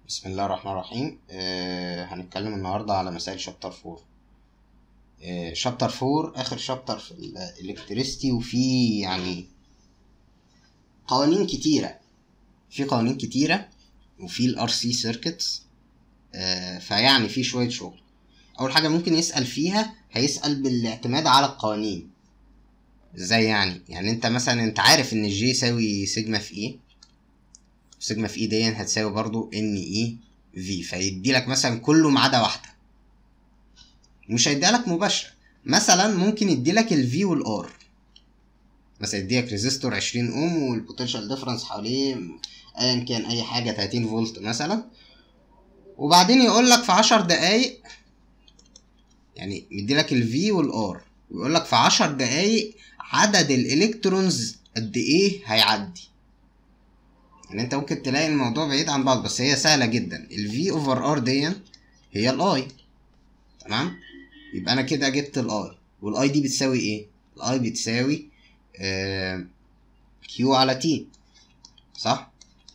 بسم الله الرحمن الرحيم آه هنتكلم النهارده على مسائل شابتر فور آه شابتر فور اخر شابتر في الالكتريستي وفي يعني قوانين كتيرة في قوانين كتيرة وفي الار سي سيركتس فيعني في شوية شغل اول حاجة ممكن يسأل فيها هيسأل بالاعتماد على القوانين ازاي يعني يعني انت مثلا انت عارف ان الجي يساوي سيجما في ايه سيجما في اي دي هتساوي برضو ان اي في فيدي لك مثلا كله ما عدا واحده مش هيديها لك مباشره مثلا ممكن يدي لك الفي والار مثلا يديلك ريزيستور 20 اوم والبوتنشال ديفرنس حواليه ايا كان اي حاجه 30 فولت مثلا وبعدين يقول لك في 10 دقايق يعني مدي لك الفي والار ويقول لك في 10 دقايق عدد الالكترونز قد ايه هيعدي ان انت ممكن تلاقي الموضوع بعيد عن بعض بس هي سهله جدا ال V اوفر R دي هي ال I تمام يبقى انا كده جبت ال I وال I دي بتساوي ايه ال I بتساوي آه Q على T صح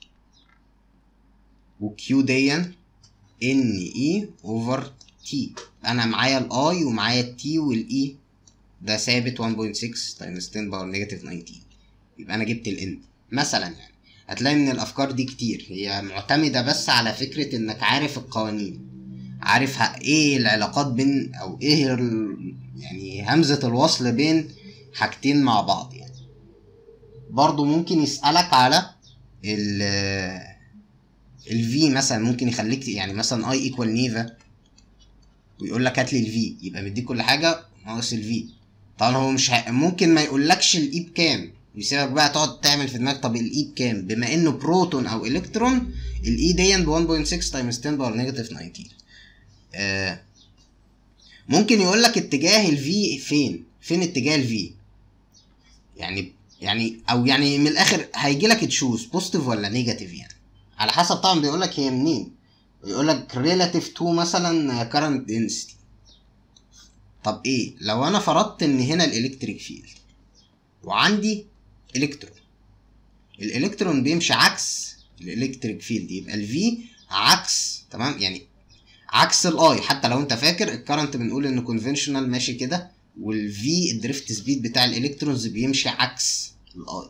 و Q دي N E اوفر T انا معايا ال I ومعايا ال T وال E ده ثابت 1.6 تايمز 10 باور نيجاتيف 19 يبقى انا جبت ال N مثلا يعني هتلاقي ان الافكار دي كتير هي معتمده بس على فكره انك عارف القوانين عارف ايه العلاقات بين او ايه يعني همزه الوصل بين حاجتين مع بعض يعني برضو ممكن يسالك على ال الفي مثلا ممكن يخليك يعني مثلا اي ايكوال نيفا ويقول لك هات لي الفي يبقى مديك كل حاجه ناقص الفي طبعا هو مش ه... ممكن ما يقولكش الاي بكام يسيبك بقى تقعد تعمل في دماغك طب الاي بكام بما انه بروتون او الكترون الاي دي ب 1.6 تايمز 10 باور نيجاتيف 19 آه ممكن يقول لك اتجاه الفي فين فين اتجاه الفي يعني يعني او يعني من الاخر هيجي لك تشوز بوزيتيف ولا نيجاتيف يعني على حسب طبعا بيقول لك هي منين يقول لك ريلاتيف تو مثلا كارنت دنسيتي طب ايه لو انا فرضت ان هنا الالكتريك فيلد وعندي الكترون الالكترون بيمشي عكس الالكتريك فيلد يبقى الفي عكس تمام يعني عكس الاي حتى لو انت فاكر الكرنت بنقول ان كونفنشنال ماشي كده والفي الدريفت سبيد بتاع الالكترونز بيمشي عكس الاي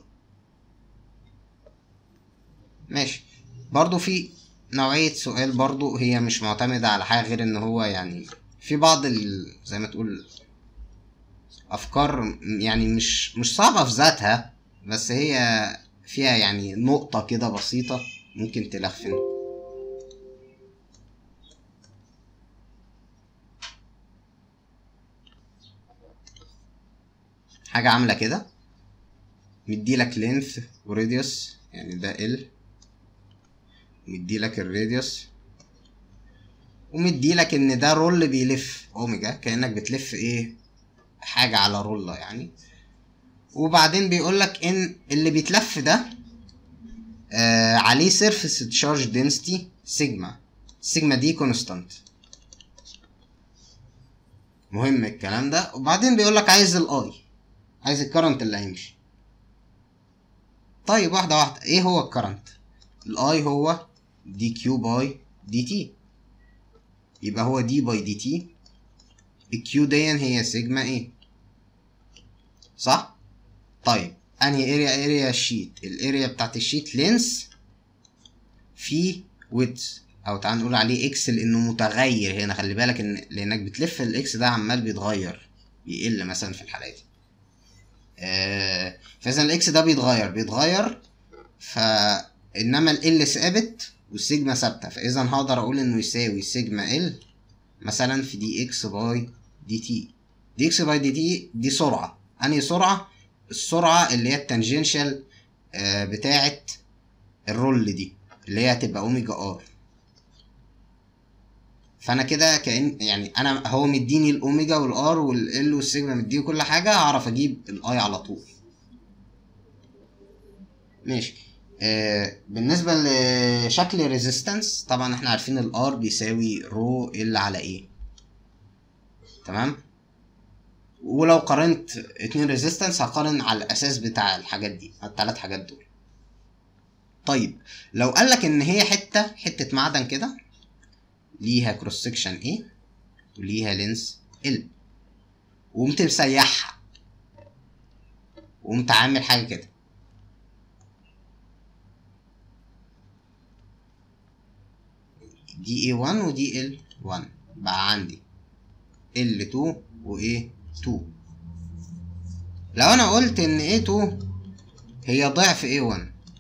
ماشي برضو في نوعية سؤال برضو هي مش معتمدة على حاجة غير ان هو يعني في بعض ال... زي ما تقول افكار يعني مش مش صعبة في ذاتها بس هي فيها يعني نقطة كده بسيطة ممكن تلخفن حاجة عاملة كده مديلك لينث وراديوس يعني ده ال مديلك الراديوس ومديلك ان ده رول بيلف اوميجا كانك بتلف ايه حاجة على رولة يعني وبعدين بيقول لك ان اللي بيتلف ده آه عليه سيرفيس تشارج دنسيتي سيجما سيجما دي كونستانت مهم الكلام ده وبعدين بيقول لك عايز الاي عايز الكرنت اللي هيمشي طيب واحدة واحدة ايه هو الكرنت الاي هو دي كيو باي دي تي يبقى هو دي باي دي تي الكيو دي هي سيجما ايه صح طيب انهي اريا اريا الشيت الاريا بتاعت الشيت لينس في ويدز او تعال نقول عليه اكس لانه متغير هنا خلي بالك ان لانك بتلف الاكس ده عمال بيتغير بيقل مثلا في الحالة دي آه فاذا الاكس ده بيتغير بيتغير ف انما ال ثابت والسيجما ثابته فاذا هقدر اقول انه يساوي سيجما ال مثلا في دي اكس باي دي تي دي اكس باي دي تي دي سرعه انهي سرعه السرعه اللي هي التانجنشال آه بتاعه الرول دي اللي هي هتبقى اوميجا ار فانا كده كان يعني انا هو مديني الاوميجا والار والال والسيجما مديني كل حاجه هعرف اجيب الاي على طول ماشي آه بالنسبه لشكل ريزيستنس طبعا احنا عارفين الار بيساوي رو ال على ايه تمام ولو قارنت اتنين ريزيستنس هقارن على الاساس بتاع الحاجات دي الثلاث حاجات دول طيب لو قال لك ان هي حته حته معدن كده ليها كروس سكشن A وليها لينس L وقمت مسيحها وقمت عامل حاجه كده دي A1 ودي L1 بقى عندي L2 و A2 لو انا قلت ان A2 هي ضعف A1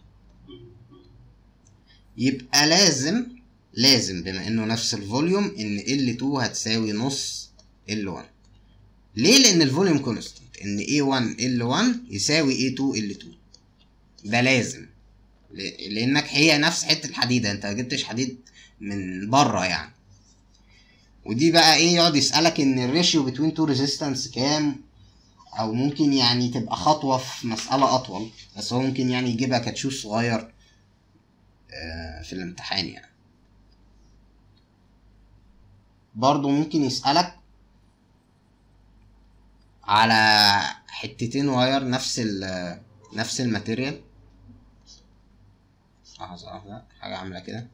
يبقى لازم لازم بما انه نفس الفوليوم ان L2 هتساوي نص L1 ليه لان الفوليوم كونستنت ان A1 L1 يساوي A2 L2 ده لازم ل- لانك هي نفس حته الحديده انت ما جبتش حديد من بره يعني ودي بقى ايه يقعد يسالك ان الريشيو بتوين تو ريزيستنس كام او ممكن يعني تبقى خطوه في مساله اطول بس هو ممكن يعني يجيبها كتشوف صغير آه، في الامتحان يعني برضو ممكن يسألك على حتتين واير نفس ال نفس الماتيريال لحظة واحدة حاجة عاملة كده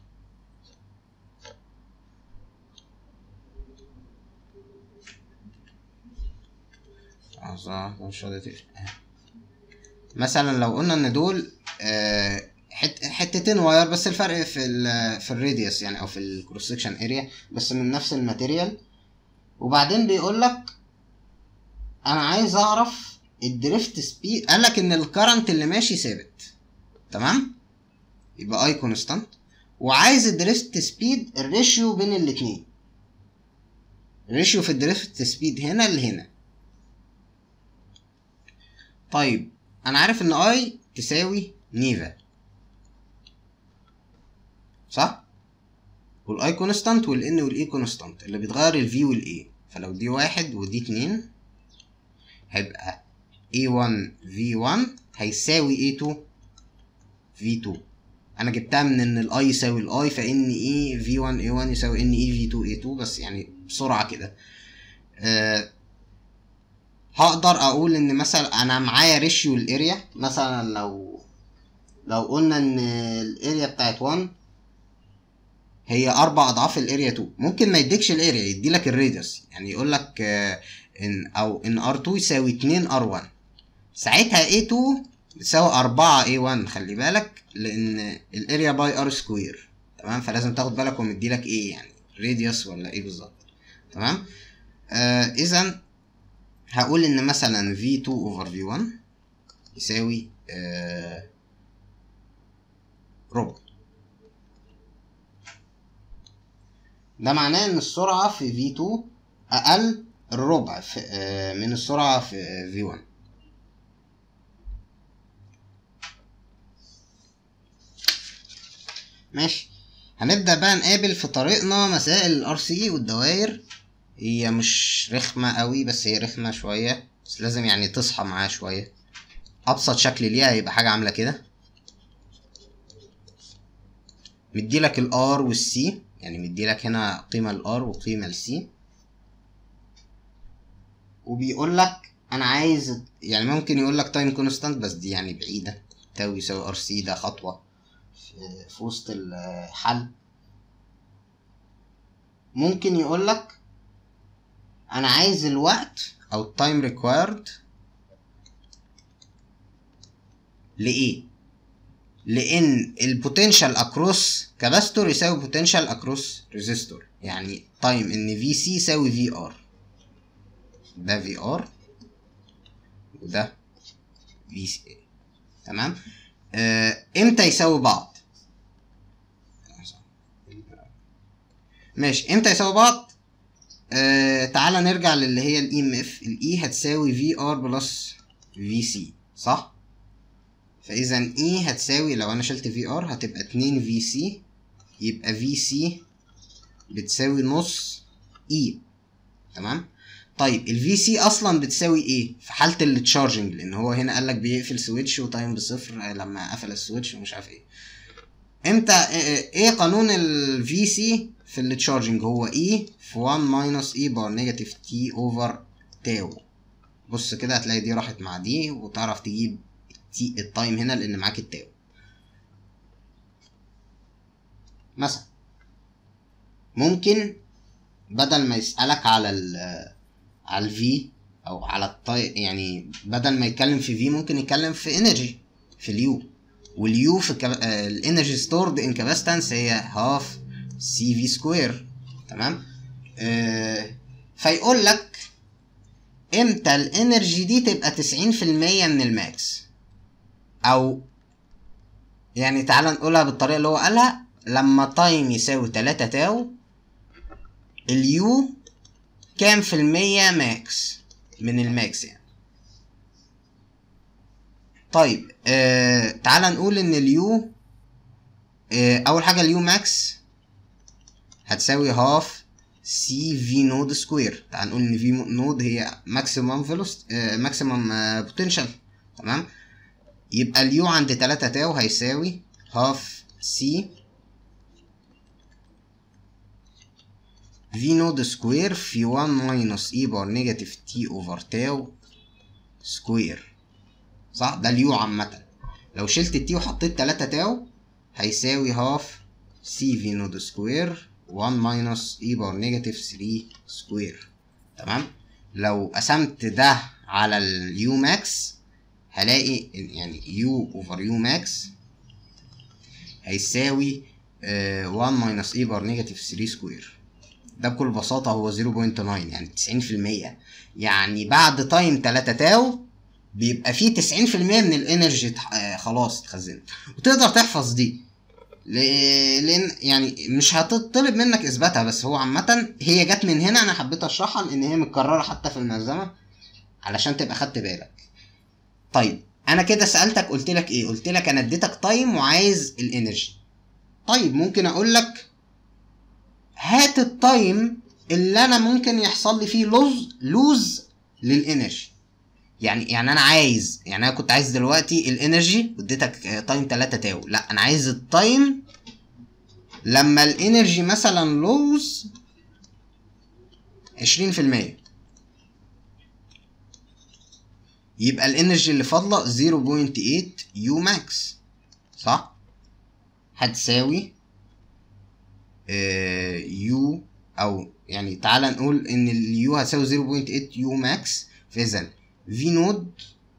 لحظة واحدة مش راضية تقفل مثلا لو قلنا ان دول آه، حت حتتين واير بس الفرق في ال في الراديوس يعني او في الكروس سكشن اريا بس من نفس الماتيريال وبعدين بيقول لك انا عايز اعرف الدريفت سبيد قال لك ان الكرنت اللي ماشي ثابت تمام يبقى اي كونستانت وعايز الدريفت سبيد الريشيو بين الاتنين الريشيو في الدريفت سبيد هنا لهنا طيب انا عارف ان اي تساوي نيفا صح والاي كونستانت والان والاي كونستانت اللي بيتغير الفي والاي فلو دي واحد ودي اتنين هيبقى A1 V1 هيساوي A2 V2 انا جبتها من ان الاي يساوي الاي فان اي V1 A1 يساوي ان اي V2 A2 بس يعني بسرعة كده أه هقدر اقول ان مثلا انا معايا ريشيو الاريا مثلا لو لو قلنا ان الاريا بتاعت 1 هي اربع اضعاف الاريا 2 ممكن ما يديكش الاريا يدي لك الراديوس يعني يقول لك آه، ان او ان ار2 يساوي 2 ار1 ساعتها a2 بتساوي 4 a1 خلي بالك لان الاريا باي ار سكوير تمام فلازم تاخد بالك هو مدي لك ايه يعني راديوس ولا ايه بالظبط تمام آه اذا هقول ان مثلا v2 over v1 يساوي آه ربع ده معناه ان السرعة في V2 اقل الربع في آه، من السرعة في آه، V1 ماشي هنبدأ بقى نقابل في طريقنا مسائل الار سي والدوائر هي مش رخمة قوي بس هي رخمة شوية بس لازم يعني تصحى معاها شوية أبسط شكل ليها يبقى حاجة عاملة كده مديلك الار والسي يعني مديلك هنا قيمة الار وقيمة السي وبيقول لك انا عايز يعني ممكن يقول لك تايم كونستانت بس دي يعني بعيدة تساوي يساوي ار سي ده خطوة في, في وسط الحل ممكن يقول لك انا عايز الوقت او التايم ريكوايرد لايه لان البوتنشال اكروس كاباستور يساوي بوتنشال اكروس ريزيستور يعني تايم ان في سي يساوي في ار ده في ار وده في سي تمام آه امتى يساوي بعض ماشي امتى يساوي بعض آه تعالى نرجع للي هي الاي ام اف الاي هتساوي في ار بلس في سي صح فاذا اي هتساوي لو انا شلت في ار هتبقى 2 في سي يبقى في سي بتساوي نص اي تمام طيب الفي سي اصلا بتساوي ايه في حاله التشارجنج لان هو هنا قال لك بيقفل سويتش وتايم بصفر لما قفل السويتش ومش عارف ايه امتى ايه قانون الفي سي في التشارجنج هو اي في 1 ماينس اي بار نيجاتيف تي اوفر تاو بص كده هتلاقي دي راحت مع دي وتعرف تجيب تي التايم هنا لان معاك التاو مثلا ممكن بدل ما يسألك على ال على الفي او على الطي يعني بدل ما يتكلم في في ممكن يتكلم في انرجي في اليو واليو في الانرجي ستورد ان كاباستنس هي هاف سي في سكوير تمام آه فيقول لك امتى الانرجي دي تبقى 90% من الماكس او يعني تعال نقولها بالطريقه اللي هو قالها لما تايم يساوي 3 تاو اليو كام في المية ماكس من الماكس يعني طيب آه تعال نقول ان اليو آه اول حاجه اليو ماكس هتساوي هاف سي في نود سكوير تعال نقول ان في نود هي ماكسيمم فيلوس ماكسيمم بوتنشال تمام يبقى اليو عند 3 تاو هيساوي هاف سي في نود سكوير في 1 ماينس اي بار نيجاتيف تي اوفر تاو سكوير صح ده اليو عامة لو شلت التي وحطيت 3 تاو هيساوي هاف سي في نود سكوير 1 ماينس اي بار نيجاتيف 3 سكوير تمام لو قسمت ده على اليو ماكس هلاقي يعني يو اوفر يو ماكس هيساوي 1 ماينس اي بار نيجاتيف 3 سكوير ده بكل بساطة هو 0.9 يعني 90% يعني بعد تايم 3 تاو بيبقى فيه 90% من الانرجي خلاص اتخزنت وتقدر تحفظ دي لان يعني مش هتطلب منك اثباتها بس هو عامة هي جت من هنا انا حبيت اشرحها لان هي متكررة حتى في الملزمة علشان تبقى خدت بالك طيب انا كده سألتك قلت لك ايه قلت لك انا اديتك تايم وعايز الانرجي طيب ممكن اقول لك هات التايم اللي انا ممكن يحصل لي فيه لوز لوز للانرجي يعني يعني انا عايز يعني انا كنت عايز دلوقتي الانرجي واديتك تايم 3 تاو لا انا عايز التايم لما الانرجي مثلا لوز 20% يبقى الانرجي اللي فاضله 0.8 يو ماكس صح هتساوي يو او يعني تعال نقول ان اليو هتساوي 0.8 يو ماكس فاذا في نود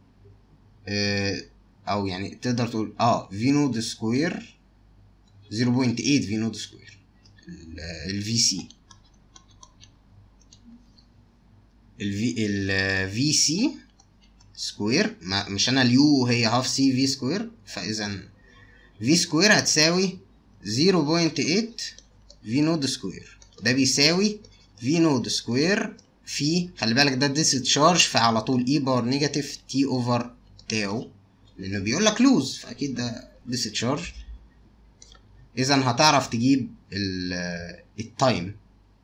او يعني تقدر تقول اه في نود سكوير 0.8 في نود سكوير الفي سي الفي الفي سي سكوير مش انا اليو هي هاف سي في سكوير فاذا في سكوير هتساوي 0.8 في نود سكوير ده بيساوي في نود سكوير في خلي بالك ده ديس تشارج فعلى طول اي بار نيجاتيف تي اوفر تاو لانه بيقول لك لوز فاكيد ده ديس تشارج اذا هتعرف تجيب التايم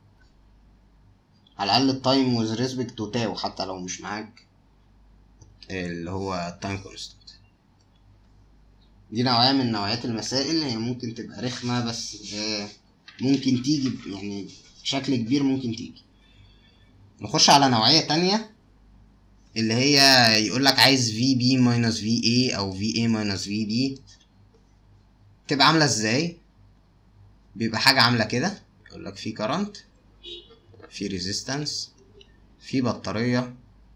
على الاقل التايم وذ ريسبكت تو تاو حتى لو مش معاك اللي هو التايم كونستنت دي نوعية من نوعيات المسائل هي ممكن تبقى رخمة بس ممكن تيجي يعني بشكل كبير ممكن تيجي نخش على نوعية تانية اللي هي يقول لك عايز في بي ماينس في اي او في اي ماينس في بي تبقى عاملة ازاي بيبقى حاجة عاملة كده يقول لك في كرنت في ريزيستنس في بطارية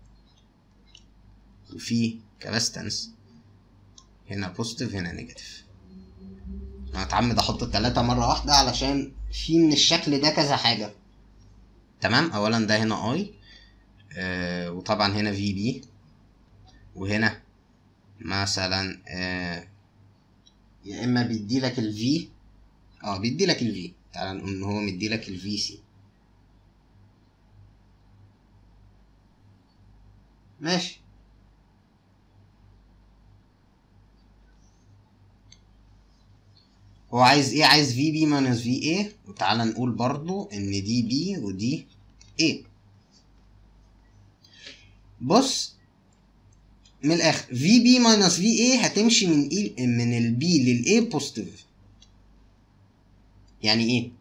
وفي كاباستنس هنا بوزيتيف هنا نيجاتيف انا اتعمد احط التلاتة مرة واحدة علشان في من الشكل ده كذا حاجة تمام اولا ده هنا اي آه وطبعا هنا في بي وهنا مثلا آه يا اما بيديلك الفي اه بيديلك الفي تعال نقول ان هو مديلك الفي سي ماشي هو عايز ايه عايز في بي ماينس في ايه وتعالى نقول برضو ان دي بي ودي ايه بص من الاخر في بي ماينس في ايه هتمشي من ايه من البي للاي بوزيتيف يعني ايه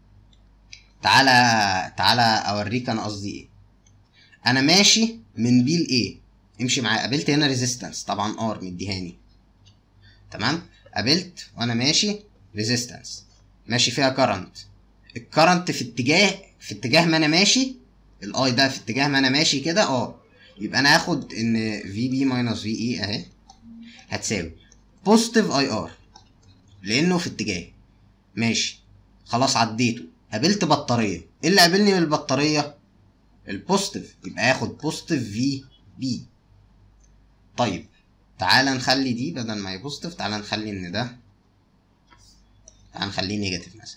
تعالى تعالى اوريك انا قصدي ايه انا ماشي من بي لايه امشي معايا قابلت هنا ريزيستنس طبعا ار مديهاني تمام قابلت وانا ماشي ريزيستنس ماشي فيها كرنت الكرنت في اتجاه في اتجاه ما انا ماشي الاي ده في اتجاه ما انا ماشي كده اه يبقى انا هاخد ان في بي ماينس في اي اهي هتساوي بوزيتيف اي ار لانه في اتجاه ماشي خلاص عديته قابلت بطاريه ايه اللي قابلني من البطاريه البوزيتيف يبقى هاخد بوزيتيف في بي طيب تعال نخلي دي بدل ما هي بوزيتيف تعال نخلي ان ده تعال نخليه نيجاتيف مثلا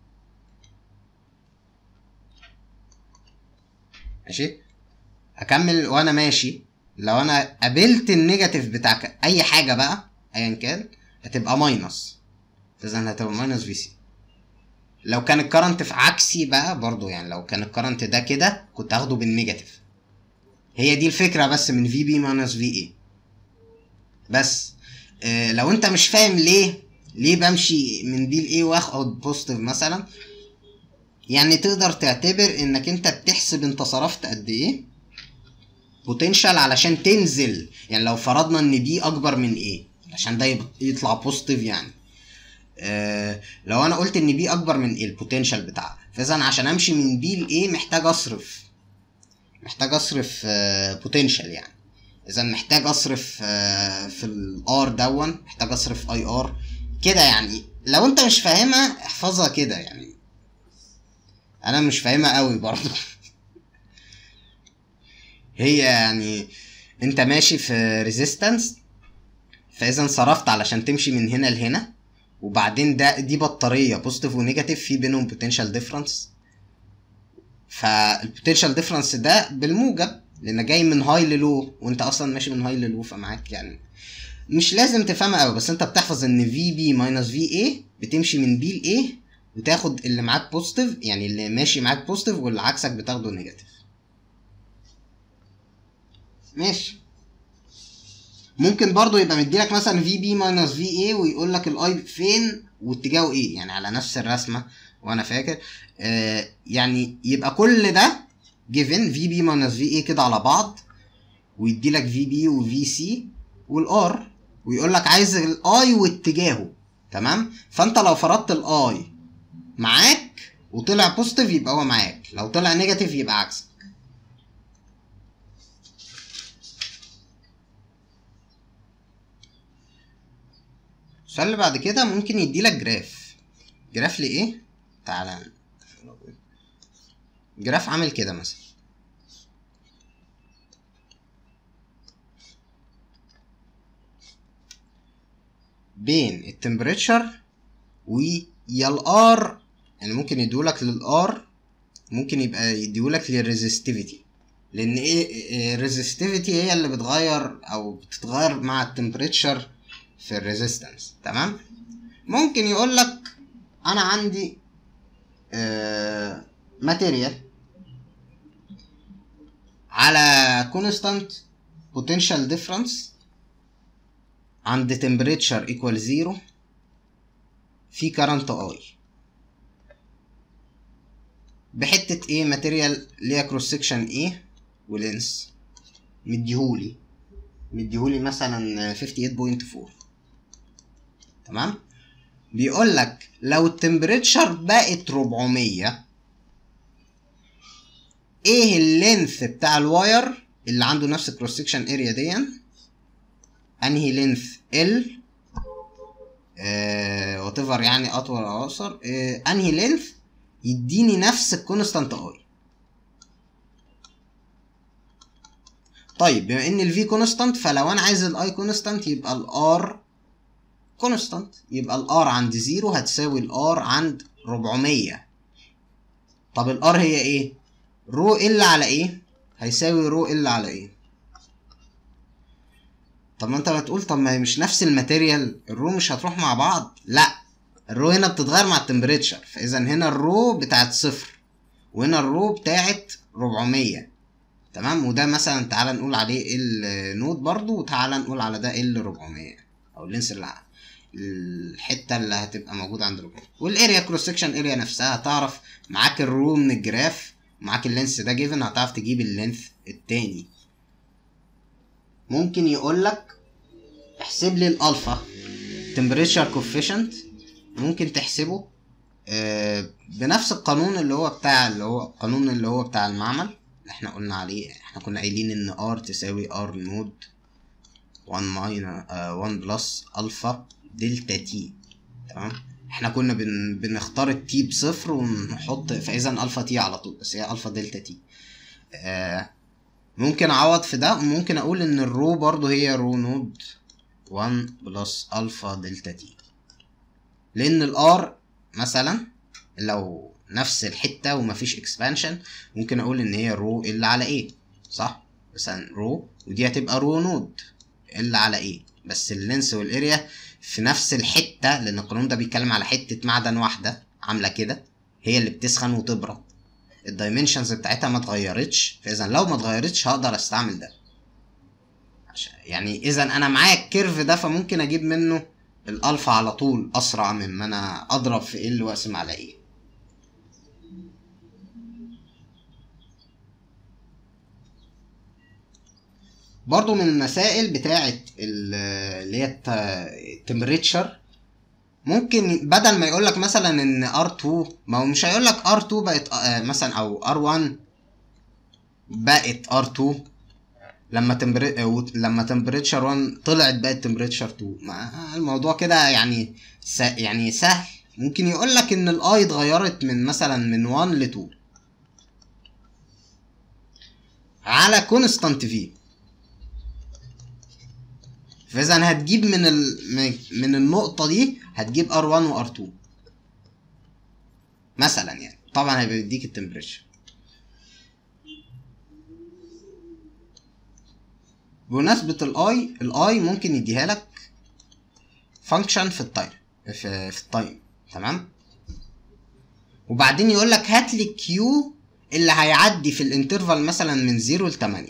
ماشي هكمل وانا ماشي لو انا قابلت النيجاتيف بتاع ك- اي حاجه بقى ايا كان هتبقى ماينس اذا هتبقى ماينس في سي لو كان الكرنت في عكسي بقى برضو يعني لو كان الكرنت ده كده كنت هاخده بالنيجاتيف هي دي الفكره بس من في بي ماينس في اي بس آه لو انت مش فاهم ليه ليه بمشي من بي لايه واخد بوزيتيف مثلا يعني تقدر تعتبر انك انت بتحسب انت صرفت قد ايه بوتنشال علشان تنزل يعني لو فرضنا ان بي اكبر من ايه عشان ده يب- يطلع بوزيتيف يعني آه لو انا قلت ان بي اكبر من ايه البوتنشال بتاعها فاذا عشان امشي من بي لايه محتاج اصرف محتاج اصرف بوتنشال يعني اذا محتاج اصرف آه، في الار دون محتاج اصرف اي ار كده يعني لو انت مش فاهمها احفظها كده يعني انا مش فاهمها قوي برضو هي يعني انت ماشي في ريزيستنس فاذا صرفت علشان تمشي من هنا لهنا وبعدين ده دي بطاريه بوزيتيف ونيجاتيف في بينهم بوتنشال ديفرنس فالبوتنشال ديفرنس ده بالموجب لان جاي من هاي للو وانت اصلا ماشي من هاي للو فمعاك يعني مش لازم تفهمها قوي بس انت بتحفظ ان في بي ماينس في اي بتمشي من بي لايه وتاخد اللي معاك بوزيتيف يعني اللي ماشي معاك بوزيتيف واللي عكسك بتاخده نيجاتيف ماشي ممكن برضو يبقى مديلك مثلا في بي ماينس في اي ويقول لك الاي فين واتجاهه ايه يعني على نفس الرسمه وانا فاكر آه يعني يبقى كل ده جيفن في بي ماينس في اي كده على بعض ويدي لك في بي وفي سي والار ويقول لك عايز الاي واتجاهه تمام فانت لو فرضت الاي معاك وطلع بوزيتيف يبقى هو معاك لو طلع نيجاتيف يبقى عكسك السؤال اللي بعد كده ممكن يديلك جراف جراف لايه تعالى جراف عامل كده مثلا بين التمبريتشر ويا الار يعني ممكن يديهولك للار ممكن يبقى يديهولك للريزستيفيتي لان ايه الريزستيفيتي هي اللي بتغير او بتتغير مع التمبريتشر في الريزيستنس تمام ممكن يقول لك انا عندي ماتيريال على كونستانت potential difference عند temperature equal zero في current I بحتة ايه ماتيريال ليها كروس سكشن ايه ولينس مديهولي مديهولي مثلا 58.4 تمام بيقول لك لو التمبريتشر بقت 400 ايه اللينث بتاع الواير اللي عنده نفس الكروس سكشن اريا دي انهي لينث ال وات ايفر يعني اطول او اقصر آه انهي لينث يديني نفس الكونستانت اي طيب بما ان الفي كونستانت فلو انا عايز الاي كونستانت يبقى الار كونستانت يبقى الار عند زيرو هتساوي الار عند 400 طب الار هي ايه رو ال على ايه هيساوي رو ال على ايه طب ما انت بتقول طب ما هي مش نفس الماتيريال الرو مش هتروح مع بعض لا الرو هنا بتتغير مع التمبريتشر فاذا هنا الرو بتاعت صفر وهنا الرو بتاعت 400 تمام وده مثلا تعالى نقول عليه النود برضو وتعالى نقول على ده ال 400 او اللينس اللي الحته اللي هتبقى موجوده عند الرو والاريا كروس سكشن اريا نفسها هتعرف معاك الرو من الجراف معاك اللينس ده جيفن هتعرف تجيب اللينث التاني ممكن يقول لك احسب لي الالفا temperature coefficient ممكن تحسبه آه، بنفس القانون اللي هو بتاع اللي هو القانون اللي هو بتاع المعمل اللي احنا قلنا عليه احنا كنا قايلين ان ار تساوي ار نود 1 ماينس 1 بلس الفا دلتا تي تمام احنا كنا بن... بنختار التي بصفر ونحط فاذا الفا تي على طول بس هي الفا دلتا تي آه ممكن اعوض في ده وممكن اقول ان الرو برضو هي رو نود 1 بلس الفا دلتا تي لان الار مثلا لو نفس الحته ومفيش اكسبانشن ممكن اقول ان هي رو ال على ايه صح مثلا رو ودي هتبقى رو نود ال على ايه بس اللينس والاريا في نفس الحته لان القانون ده بيتكلم على حته معدن واحده عامله كده هي اللي بتسخن وتبرد الدايمنشنز بتاعتها ما اتغيرتش فاذا لو ما اتغيرتش هقدر استعمل ده عشان يعني اذا انا معايا الكيرف ده فممكن اجيب منه الالفا على طول اسرع مما انا اضرب في ال واقسم على ايه برضو من المسائل بتاعة ال- اللي هي التمبريتشر ممكن بدل ما يقولك مثلا ان R2 ما هو مش هيقولك R2 بقت آه، مثلا او R1 بقت R2 لما تمبر... آه، لما تمبريتشر 1 طلعت بقت تمبريتشر 2 ما الموضوع كده يعني س... يعني سهل ممكن يقولك ان الاي اتغيرت من مثلا من 1 ل 2 على كونستانت في فاذا هتجيب من ال... من- من النقطه دي هتجيب R1 و R2 مثلا يعني طبعا هيبقى بيديك التمبريتشر بمناسبة الاي الاي ممكن يديها لك فانكشن في التايم في, في التايم تمام وبعدين يقول لك هات لي كيو اللي هيعدي في الانترفال مثلا من 0 ل 8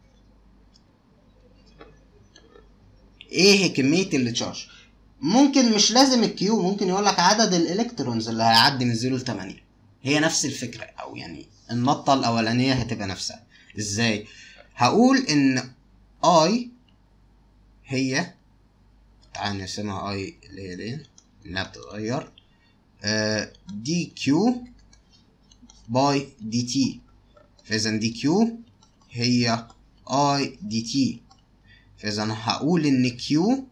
ايه كمية التشارج ممكن مش لازم الكيو ممكن يقول لك عدد الالكترونز اللي هيعدي من 0 ل 8 هي نفس الفكرة او يعني النطة الاولانية هتبقى نفسها ازاي هقول ان اي هي تعال نرسمها اي اللي هي دي انها بتتغير دي كيو باي دي تي فاذا دي كيو هي اي دي تي فاذا هقول ان كيو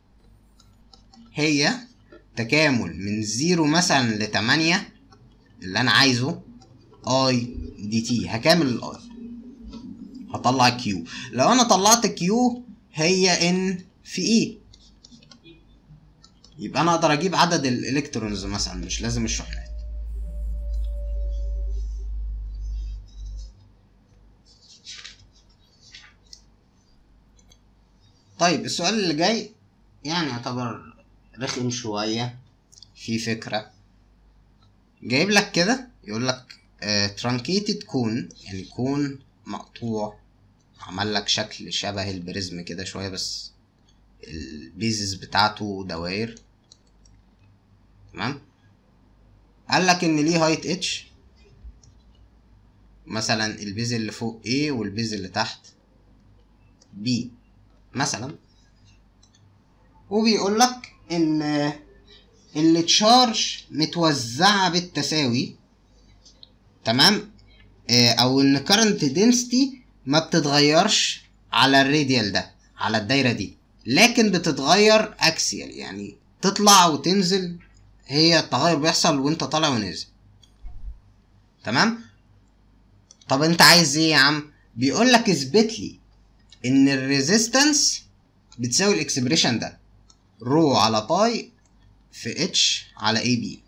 هي تكامل من زيرو مثلا لتمانية اللي انا عايزه اي دي تي هكامل الاي هطلع كيو لو انا طلعت كيو هي ان في اي يبقى انا اقدر اجيب عدد الالكترونز مثلا مش لازم الشحنات طيب السؤال اللي جاي يعني يعتبر رخم شوية في فكرة جايب لك كده يقول لك ترانكيتد كون يعني كون مقطوع عمل لك شكل شبه البريزم كده شوية بس البيزز بتاعته دواير تمام قال لك ان ليه هايت اتش مثلا البيز اللي فوق A والبيز اللي تحت B مثلا وبيقول لك ان التشارج متوزعة بالتساوي تمام آه، او ان كارنت دينستي ما بتتغيرش على الراديال ده على الدايرة دي لكن بتتغير اكسيال يعني تطلع وتنزل هي التغير بيحصل وانت طالع ونازل تمام طب انت عايز ايه يا عم بيقول لك اثبت لي ان الريزيستنس بتساوي الاكسبريشن ده رو على باي في اتش على اي بي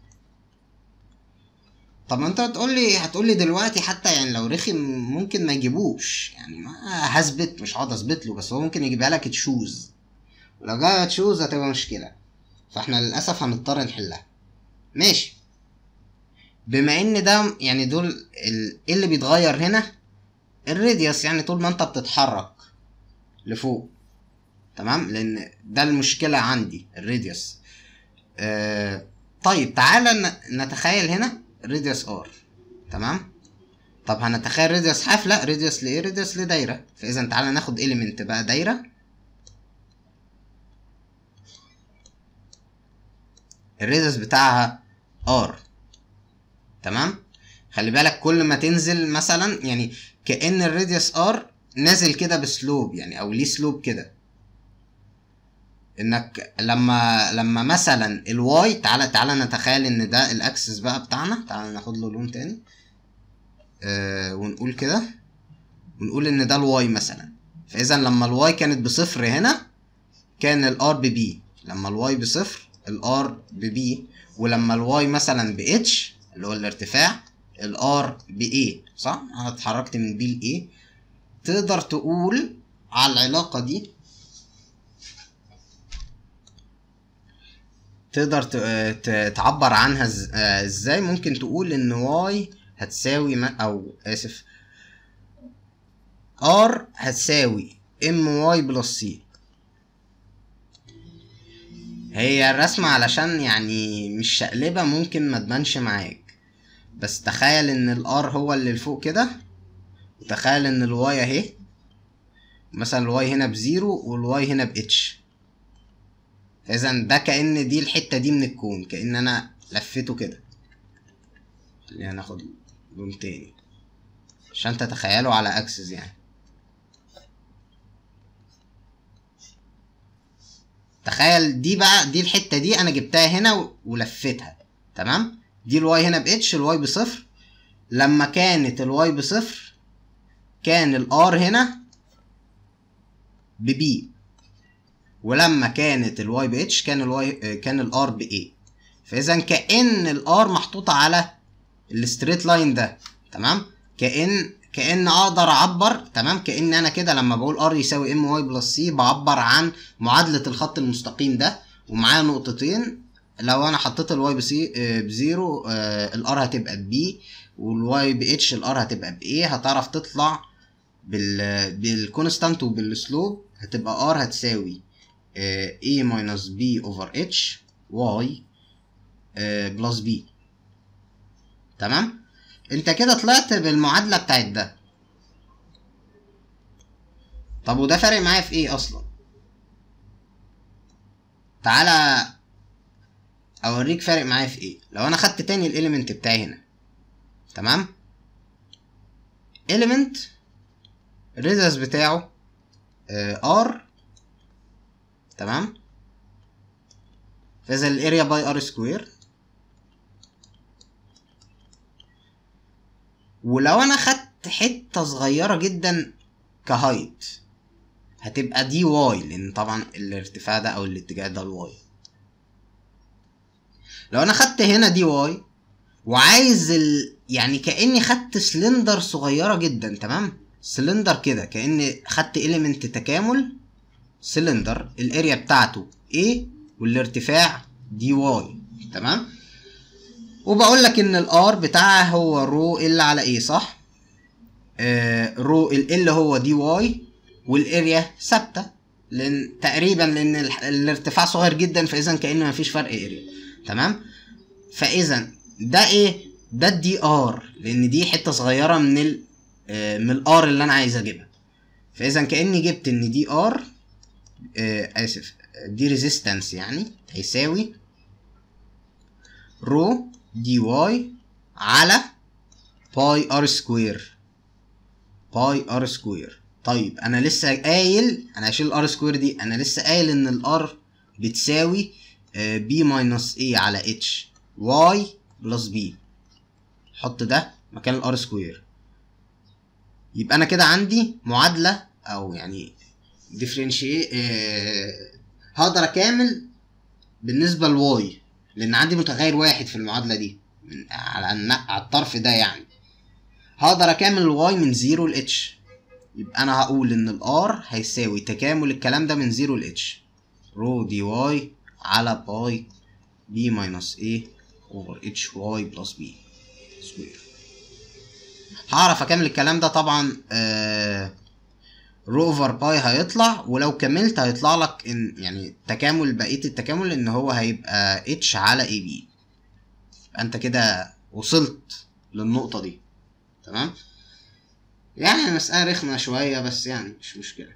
طب ما انت هتقول لي هتقول لي دلوقتي حتى يعني لو رخم ممكن ما يجيبوش يعني ما هثبت مش هقعد اثبت له بس هو ممكن يجيبها لك تشوز لو جايه تشوز هتبقى مشكله فاحنا للاسف هنضطر نحلها ماشي بما ان ده يعني دول ال- ايه اللي بيتغير هنا الراديوس يعني طول ما انت بتتحرك لفوق تمام لان ده المشكله عندي الراديوس آه طيب تعالى ن- نتخيل هنا راديوس ار تمام طب هنتخيل راديوس حاف لا راديوس لايه راديوس لدايره فاذا تعالى ناخد اليمنت بقى دايره الراديوس بتاعها ار تمام خلي بالك كل ما تنزل مثلا يعني كأن الراديوس ار نازل كده بسلوب يعني او ليه سلوب كده انك لما لما مثلا الواي تعالى تعالى نتخيل ان ده الاكسس بقى بتاعنا تعالى ناخد له لون تاني آه ونقول كده ونقول ان ده الواي مثلا فاذا لما الواي كانت بصفر هنا كان الار ببي لما الواي بصفر الار ببي ولما الواي مثلا باتش اللي هو الارتفاع الار بايه صح انا اتحركت من بي لايه تقدر تقول على العلاقه دي تقدر ت- ت- تعبر عنها إز- آه، ازاي ممكن تقول ان واي هتساوي ما او اسف ار هتساوي ام واي بلس سي هي الرسمة علشان يعني مش شقلبة ممكن ما تبانش معاك بس تخيل ان الار هو اللي لفوق كده وتخيل ان الواي اهي مثلا الواي هنا بزيرو والواي هنا باتش اذا ده كأن دي الحتة دي من الكون كأن انا لفيته كده خلينا ناخد لون تاني عشان تتخيلوا على اكسس يعني تخيل دي بقى دي الحتة دي انا جبتها هنا و- ولفتها تمام دي الواي هنا باتش الواي بصفر لما كانت الواي بصفر كان الار هنا ببي ولما كانت الواي باتش كان الواي كان الار باي فاذا كان الار محطوطه على الستريت لاين ده تمام كان كان اقدر اعبر تمام كان انا كده لما بقول ار يساوي ام واي بلس سي بعبر عن معادله الخط المستقيم ده ومعاه نقطتين لو انا حطيت الواي بسي آه، بزيرو آه، الار هتبقى ببي والواي باتش الار هتبقى بايه هتعرف تطلع بال بالكونستانت وبالسلوب هتبقى ار هتساوي آه، a minus b over h y آه، plus b تمام انت كده طلعت بالمعادلة بتاعت ده طب وده فارق معايا في ايه اصلا تعالى اوريك فارق معايا في ايه لو انا خدت تاني الاليمنت بتاعي هنا تمام element الريزس بتاعه آه، r تمام فاذا الاريا باي ار سكوير ولو انا خدت حته صغيره جدا كهايت هتبقى دي واي لان طبعا الارتفاع ده او الاتجاه ده الواي لو انا خدت هنا دي واي وعايز ال... يعني كاني خدت سلندر صغيره جدا تمام سلندر كده كاني خدت اليمنت تكامل سلندر الاريا بتاعته A والارتفاع دي واي تمام وبقول لك ان الار بتاعها هو رو ال على ايه صح آه رو ال ال هو دي واي والاريا ثابته لان تقريبا لان ال- الارتفاع صغير جدا فاذا كان مفيش فرق اريا تمام فاذا ده ايه ده الدي ار لان دي حته صغيره من ال آه من الار اللي انا عايز اجيبها فاذا كاني جبت ان دي ار آه اسف دي ريزيستنس يعني هيساوي رو دي واي على باي ار سكوير باي ار سكوير طيب انا لسه قايل انا هشيل الار سكوير دي انا لسه قايل ان الار بتساوي بي ماينس اي على اتش واي بلس بي حط ده مكان الار سكوير يبقى انا كده عندي معادله او يعني ديفرنشي هقدر اكامل بالنسبه لواي لان عندي متغير واحد في المعادله دي من على الن- على الطرف ده يعني هقدر اكامل الواي من 0 ل اتش يبقى انا هقول ان الار هيساوي تكامل الكلام ده من 0 ل اتش رو دي واي على باي بي ماينس ايه اوفر اتش واي بلس بي سكوير هعرف اكمل الكلام ده طبعا آه رو اوفر باي هيطلع ولو كملت هيطلع لك ان يعني تكامل بقيه التكامل ان هو هيبقى اتش على اي بي انت كده وصلت للنقطه دي تمام يعني مسألة رخمة شوية بس يعني مش مشكلة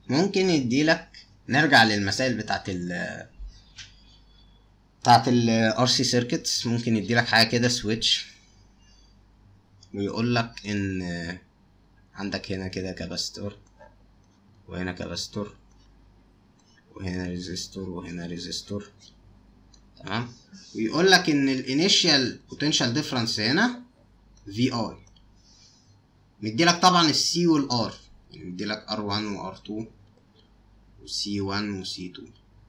ممكن يديلك نرجع للمسائل بتاعت ال بتاعت ال RC circuits ممكن يديلك حاجة كده سويتش ويقول لك ان عندك هنا كده كاباستور وهنا كاباستور وهنا ريزيستور وهنا ريزيستور تمام ويقول لك ان الانيشال بوتنشال ديفرنس هنا في اي مديلك طبعا السي والار يعني مديلك ار 1 وار 2 وسي 1 وسي 2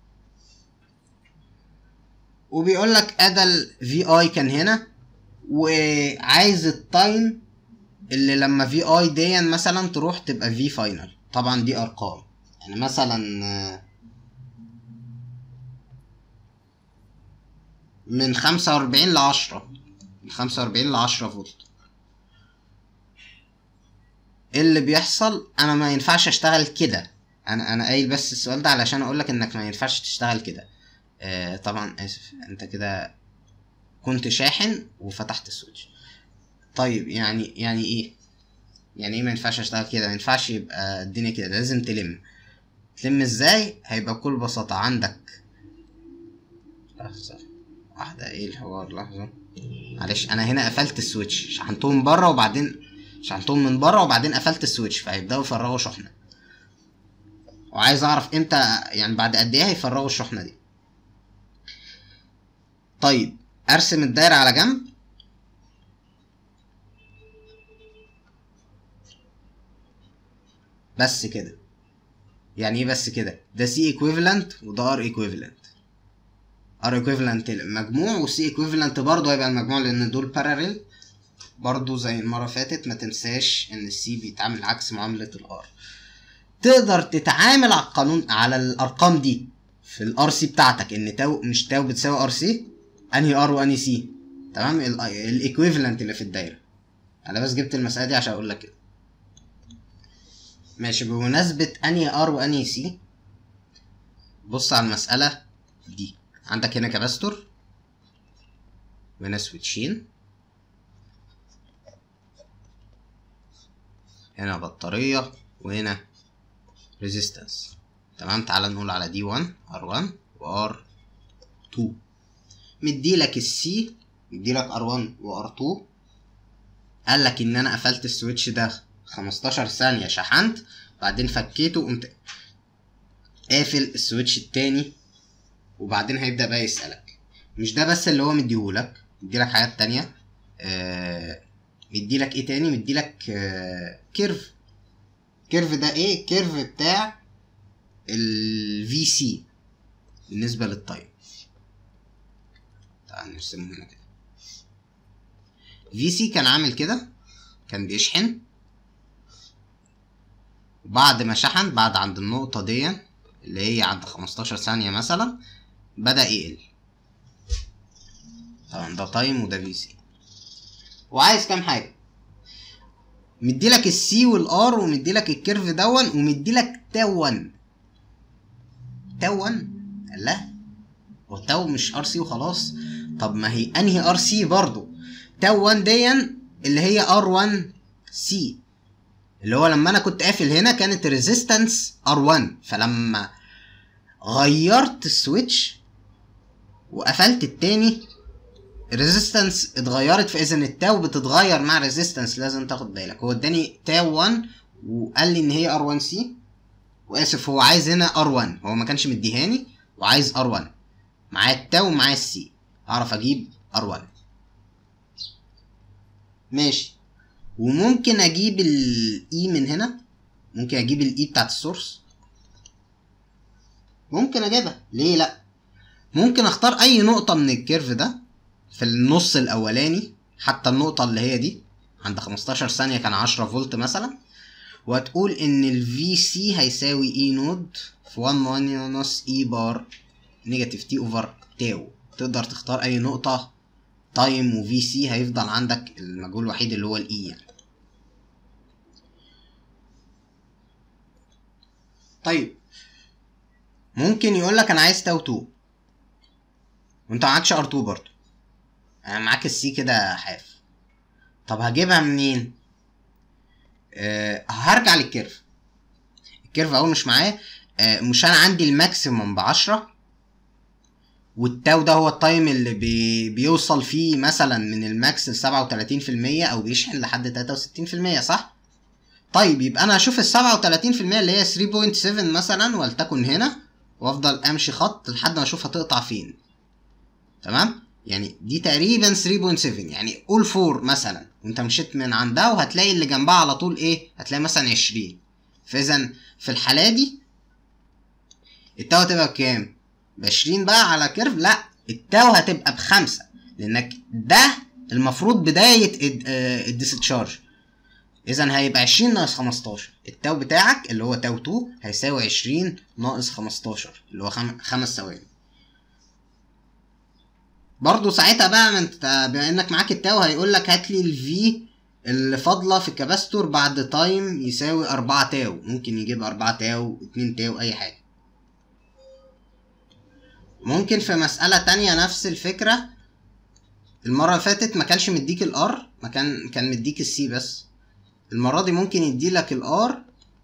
وبيقول لك ادى الفي اي كان هنا وعايز التايم اللي لما في اي دي مثلا تروح تبقى في فاينل طبعا دي ارقام يعني مثلا من خمسة وأربعين لعشرة من خمسة وأربعين لعشرة فولت ايه اللي بيحصل انا ما ينفعش اشتغل كده انا انا قايل بس السؤال ده علشان اقول لك انك ما ينفعش تشتغل كده آه طبعا اسف انت كده كنت شاحن وفتحت السويتش طيب يعني يعني ايه يعني ايه ما ينفعش اشتغل كده ما ينفعش يبقى الدنيا كده لازم تلم تلم ازاي هيبقى بكل بساطة عندك لحظة واحدة ايه الحوار لحظة معلش انا هنا قفلت السويتش شحنتهم بره وبعدين شحنتهم من بره وبعدين قفلت السويتش فهيبداوا يفرغوا شحنة وعايز اعرف امتى يعني بعد قد ايه هيفرغوا الشحنة دي طيب ارسم الدايرة على جنب بس كده يعني ايه بس كده ده سي ايكويفالنت وده ار ايكويفالنت ار ايكويفالنت المجموع وسي ايكويفالنت برضه هيبقى المجموع لان دول باراليل برضه زي المره اللي فاتت ما تنساش ان السي بيتعامل عكس معامله الار تقدر تتعامل على القانون على الارقام دي في الار سي بتاعتك ان تاو مش تاو بتساوي ار سي انهي ار وانهي سي تمام الايكويفالنت اللي في الدايره انا بس جبت المساله دي عشان اقول لك كده ماشي بمناسبة انهي ار وانهي سي بص على المسألة دي عندك هنا كاباستور وهنا سويتشين هنا بطارية وهنا ريزيستنس تمام تعال نقول على دي 1 ار 1 وار 2 مديلك السي مديلك ار 1 وار 2 قال لك ان انا قفلت السويتش ده 15 ثانية شحنت بعدين فكيته وقمت قافل السويتش التاني وبعدين هيبدأ بقى يسألك مش ده بس اللي هو مديهولك مديلك حاجات تانية آه مديلك ايه تاني مديلك آه كيرف كيرف ده ايه كيرف بتاع ال سي بالنسبة للتايم تعال نرسمه هنا كده في سي كان عامل كده كان بيشحن وبعد ما شحن بعد عند النقطة دي اللي هي عند 15 ثانية مثلا بدأ يقل طبعا ده تايم وده في سي وعايز كام حاجة مديلك السي والار ومديلك الكيرف دون ومديلك تاو 1 تاو 1 لا هو تاو مش ار سي وخلاص طب ما هي انهي ار سي برضو تاو 1 دي اللي هي ار 1 سي اللي هو لما انا كنت قافل هنا كانت ريزيستنس ار1 فلما غيرت السويتش وقفلت التاني الريزيستنس اتغيرت فاذا التاو بتتغير مع ريزيستنس لازم تاخد بالك هو اداني تاو 1 وقال لي ان هي ار1 سي واسف هو عايز هنا ار1 هو ما كانش مديهاني وعايز ار1 معايا التاو ومعايا السي اعرف اجيب ار1 ماشي وممكن اجيب الاي من هنا ممكن اجيب الاي بتاعت السورس ممكن اجيبها ليه لا ممكن اختار اي نقطة من الكيرف ده في النص الاولاني حتى النقطة اللي هي دي عند 15 ثانية كان 10 فولت مثلا وتقول ان ال VC هيساوي اي نود في 1 ماينس اي بار نيجاتيف تي اوفر تاو تقدر تختار اي نقطة تايم وفي سي هيفضل عندك المجهول الوحيد اللي هو الاي يعني. طيب ممكن يقول لك انا عايز تاو 2 وانت معكش ار 2 برضه يعني معاك السي كده حاف طب هجيبها منين أه هرجع للكيرف الكيرف اهو مش معايا آه، مش انا عندي الماكسيموم ب 10 والتاو ده هو التايم اللي بي بيوصل فيه مثلا من الماكس ل 37% او بيشحن لحد 63% صح؟ طيب يبقى انا هشوف ال 37% اللي هي 3.7 مثلا ولتكن هنا وافضل امشي خط لحد ما اشوف هتقطع فين تمام يعني دي تقريبا 3.7 يعني قول 4 مثلا وانت مشيت من عندها وهتلاقي اللي جنبها على طول ايه هتلاقي مثلا 20 فاذا في الحاله دي التاو هتبقى بكام ب 20 بقى على كيرف لا التاو هتبقى بخمسة لانك ده المفروض بدايه الديسشارج اذا هيبقى 20 ناقص 15 التاو بتاعك اللي هو تاو 2 هيساوي 20 ناقص 15 اللي هو خم... خمس ثواني برضه ساعتها بقى ما انت بما انك معاك التاو هيقول لك هات لي الفي اللي فاضله في الكباستور بعد تايم يساوي 4 تاو ممكن يجيب 4 تاو 2 تاو اي حاجه ممكن في مسألة تانية نفس الفكرة المرة اللي فاتت ما كانش مديك الار ما كان كان مديك السي بس المرة دي ممكن يديلك الار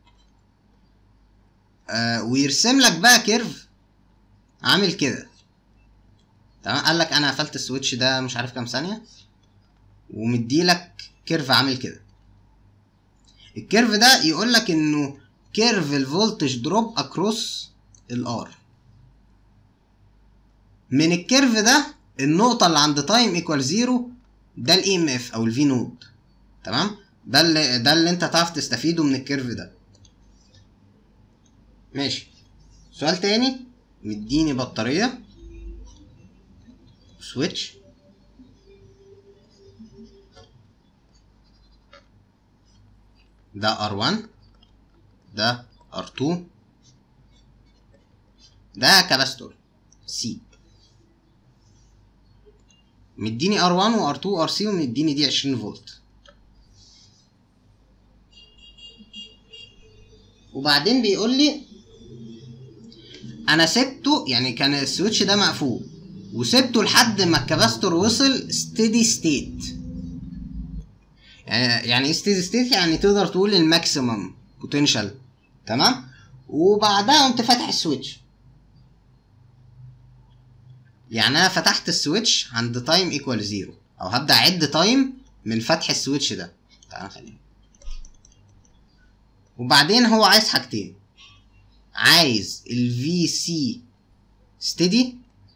آه ويرسم لك بقى كيرف عامل كده تمام قال لك انا قفلت السويتش ده مش عارف كام ثانية ومديلك كيرف عامل كده الكيرف ده يقول لك انه كيرف الفولتج دروب اكروس الار من الكيرف ده النقطة اللي عند تايم ايكوال زيرو ده الاي ام اف او الفي نود تمام ده اللي ده اللي انت تعرف تستفيده من الكيرف ده ماشي سؤال تاني مديني بطارية سويتش ده R1 ده R2 ده كاباستور سي مديني R1 و R2 و RC ومديني دي 20 فولت وبعدين بيقول لي انا سبته يعني كان السويتش ده مقفول وسبته لحد ما الكاباستور وصل ستيدي ستيت يعني يعني ايه ستيدي ستيت يعني تقدر تقول الماكسيمم بوتنشال تمام وبعدها قمت فاتح السويتش يعني انا فتحت السويتش عند تايم ايكوال زيرو او هبدا اعد تايم من فتح السويتش ده تعال خلينا وبعدين هو عايز حاجتين عايز الفي سي ستيدي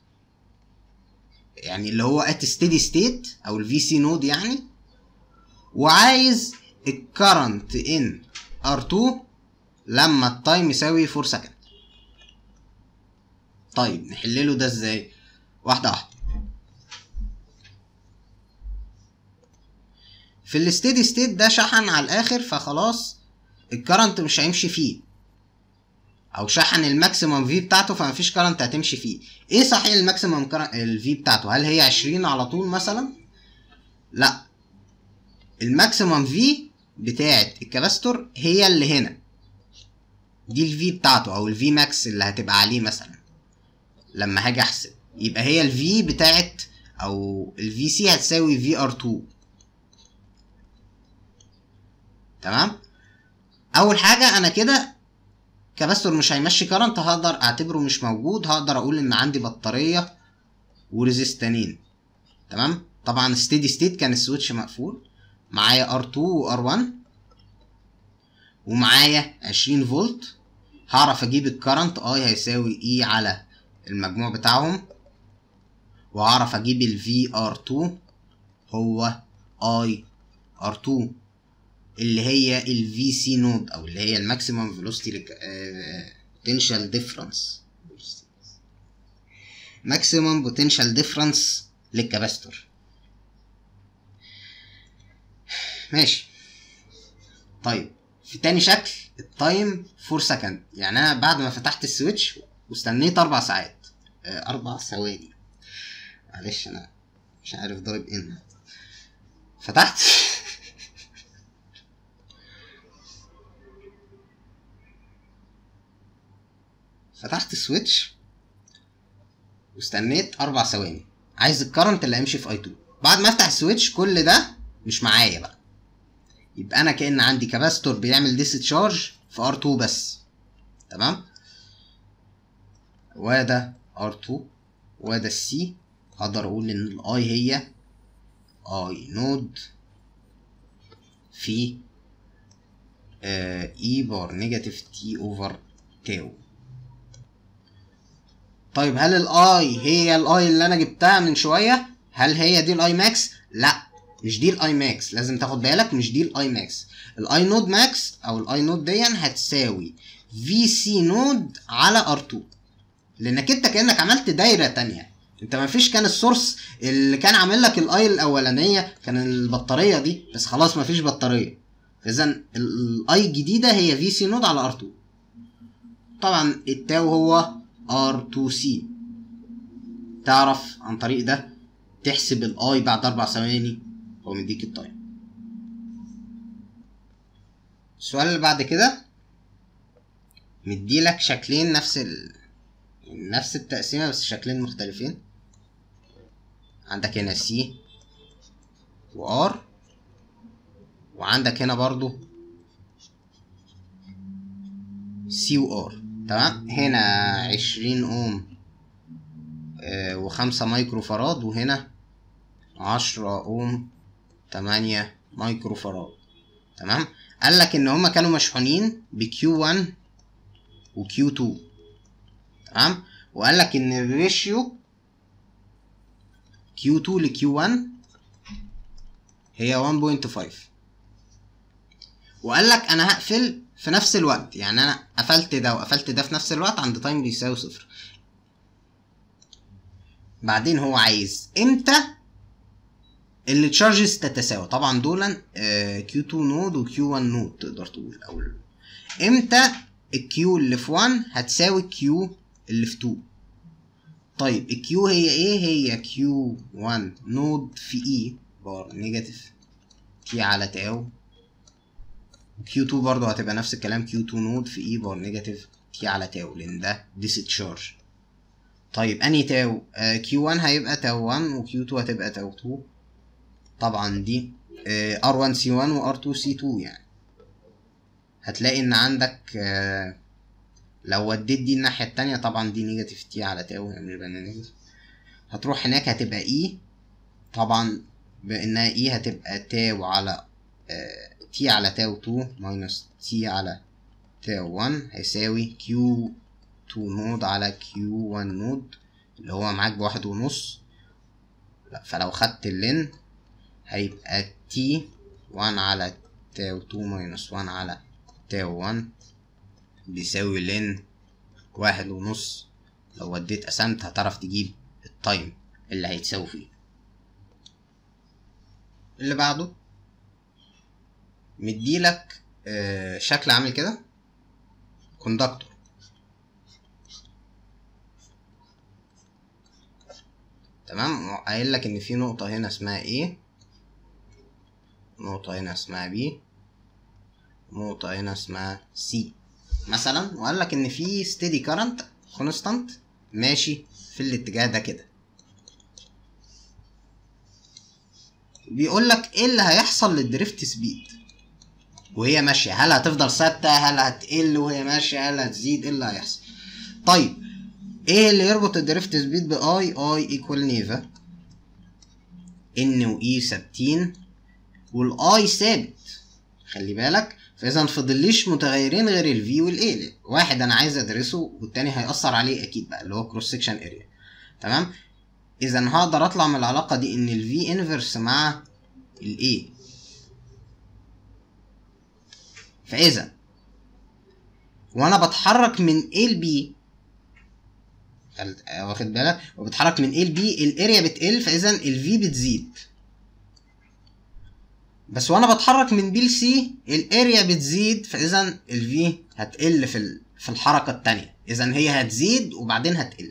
يعني اللي هو ات ستيدي ستيت او الفي سي نود يعني وعايز الكرنت ان ار2 لما التايم يساوي 4 سكند طيب نحلله ده ازاي واحده واحده في الستيدي ستيت ده شحن على الاخر فخلاص الكرنت مش هيمشي فيه او شحن الماكسيمم في بتاعته فمفيش كرنت هتمشي فيه ايه صحيح الماكسيمم الفي بتاعته هل هي 20 على طول مثلا لا الماكسيمم في بتاعت الكباستور هي اللي هنا دي الفي بتاعته او الفي ماكس اللي هتبقى عليه مثلا لما هاجي احسب يبقى هي الفي بتاعت او الفي سي هتساوي في ار 2 تمام اول حاجه انا كده كباستور مش هيمشي كرنت هقدر اعتبره مش موجود هقدر اقول ان عندي بطاريه وريزيستانين تمام طبعا ستيدي ستيت كان السويتش مقفول معايا R2 و R1 ومعايا 20 فولت هعرف اجيب الكرنت اي هيساوي اي على المجموع بتاعهم وهعرف اجيب ال VR2 هو اي R2 اللي هي ال VC نود او اللي هي الماكسيمم فيلوسيتي بوتنشال ديفرنس ماكسيمم بوتنشال ديفرنس للكاباستور ماشي طيب في تاني شكل التايم 4 سكند يعني انا بعد ما فتحت السويتش واستنيت اربع ساعات آه، اربع ثواني معلش انا مش عارف ضارب ان فتحت فتحت السويتش واستنيت اربع ثواني عايز الكرنت اللي هيمشي في اي 2 بعد ما افتح السويتش كل ده مش معايا بقى يبقى انا كان عندي كاباستور بيعمل ديس تشارج في ار 2 بس تمام وده R2 وده السي اقدر اقول ان الاي هي اي نود في اي بار نيجاتيف تي اوفر تاو طيب هل الاي هي الاي اللي انا جبتها من شويه هل هي دي الاي ماكس لا مش دي الاي ماكس لازم تاخد بالك مش دي الاي ماكس الاي نود ماكس او الاي نود دي هتساوي في سي نود على ار 2 لانك انت كانك عملت دايره تانية انت ما فيش كان السورس اللي كان عامل لك الاي الاولانيه كان البطاريه دي بس خلاص ما فيش بطاريه اذا الاي الجديده هي في سي نود على ار 2 طبعا التاو هو ار 2 سي تعرف عن طريق ده تحسب الاي بعد اربع ثواني هو مديك التايم السؤال اللي بعد كده مديلك شكلين نفس ال... نفس التقسيمة بس شكلين مختلفين عندك هنا سي وار وعندك هنا برضو سي وار تمام هنا عشرين اوم آه وخمسة مايكرو فراد وهنا عشرة اوم تمانية مايكرو فراد تمام قال لك ان هما كانوا مشحونين بكيو 1 وكيو 2 تمام وقال لك ان الريشيو كيو 2 لكيو 1 هي 1.5 وقال لك انا هقفل في نفس الوقت يعني انا قفلت ده وقفلت ده في نفس الوقت عند تايم بيساوي صفر بعدين هو عايز امتى اللي تشارجز تتساوى طبعا دول كيو 2 نود وكيو 1 نود تقدر تقول او امتى الكيو اللي في 1 هتساوي الكيو اللي في 2 طيب الكيو هي ايه هي كيو 1 نود في اي بار نيجاتيف تي على تاو كيو 2 برضه هتبقى نفس الكلام كيو 2 نود في اي بار نيجاتيف تي على تاو لان ده ديستشارج طيب انهي تاو كيو 1 هيبقى تاو 1 وكيو 2 هتبقى تاو 2 طبعا دي ار 1 سي 1 وار 2 سي 2 يعني هتلاقي ان عندك آه لو وديت دي الناحية التانية طبعا دي نيجاتيف تي على تاو يعني يبقى نيجاتيف هتروح هناك هتبقى اي طبعا بانها اي هتبقى تاو على آه تي على تاو 2 ماينس تي على تاو 1 هيساوي كيو 2 نود على كيو 1 نود اللي هو معاك بواحد ونص لا فلو خدت اللين هيبقى تي 1 على تاو 2 ماينس 1 على تاو 1 بيساوي لين واحد ونص لو وديت قسمت هتعرف تجيب التايم اللي هيتساوي فيه اللي بعده مديلك آه شكل عامل كده كوندكتور تمام قايل لك ان في نقطة هنا اسمها A نقطة هنا اسمها B نقطة هنا اسمها C مثلا وقال لك ان في ستيدي كارنت كونستانت ماشي في الاتجاه ده كده بيقول لك ايه اللي هيحصل للدريفت سبيد وهي ماشيه هل هتفضل ثابته هل هتقل وهي ماشيه هل هتزيد ايه اللي هيحصل طيب ايه اللي يربط الدريفت سبيد باي اي ايكوال نيفا ان واي ثابتين والاي ثابت خلي بالك فاذا فضليش متغيرين غير الفي والاي واحد انا عايز ادرسه والتاني هيأثر عليه اكيد بقى اللي هو كروس سكشن اريا تمام اذا هقدر اطلع من العلاقه دي ان الفي انفرس مع الاي فاذا وانا بتحرك من A ل B واخد بالك وبتحرك من A ل B الاريا بتقل فاذا الفي بتزيد بس وانا بتحرك من B ل C الاريا بتزيد فاذا الفي هتقل في في الحركه التانية اذا هي هتزيد وبعدين هتقل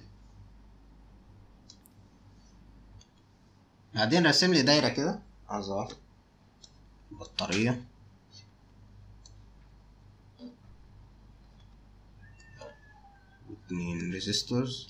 بعدين راسم لي دايره كده عايز بطاريه اتنين ريزيستورز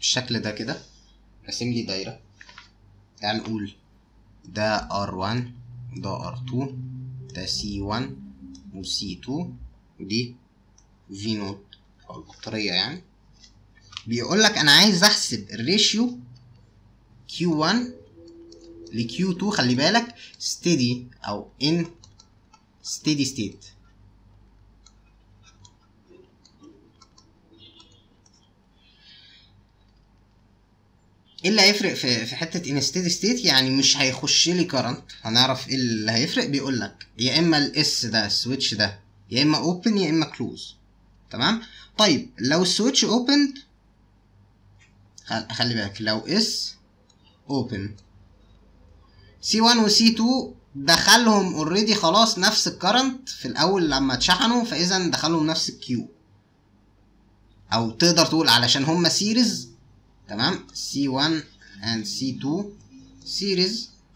بالشكل ده كده راسم لي دايره تعال نقول ده R1 ده R2 ده C1 و C2 ودي V نوت او البطاريه يعني بيقول لك انا عايز احسب الريشيو Q1 ل Q2 خلي بالك steady او in steady state ايه اللي هيفرق في في حته ان ستيدي ستيت يعني مش هيخش لي كرنت هنعرف ايه اللي هيفرق بيقول لك يا اما الاس ده السويتش ده يا اما اوبن يا اما كلوز تمام طيب لو السويتش اوبند خلي بالك لو اس اوبن سي 1 وسي 2 دخلهم اوريدي خلاص نفس الكرنت في الاول لما اتشحنوا فاذا دخلهم نفس الكيو او تقدر تقول علشان هما سيريز تمام C1 and C2 series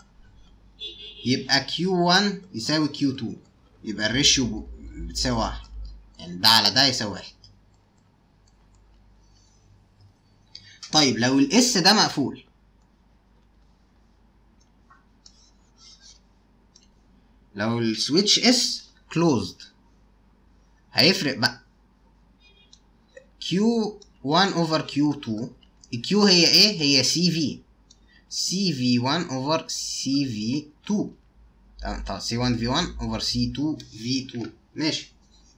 يبقى Q1 يساوي Q2 يبقى الريشيو بتساوي واحد يعني ده على ده يساوي واحد طيب لو الاس ده مقفول لو السويتش اس closed هيفرق بقى Q1 over Q2 الكيو هي ايه هي سي في سي في 1 اوفر سي في 2 تمام طب سي 1 في 1 اوفر سي 2 في 2 ماشي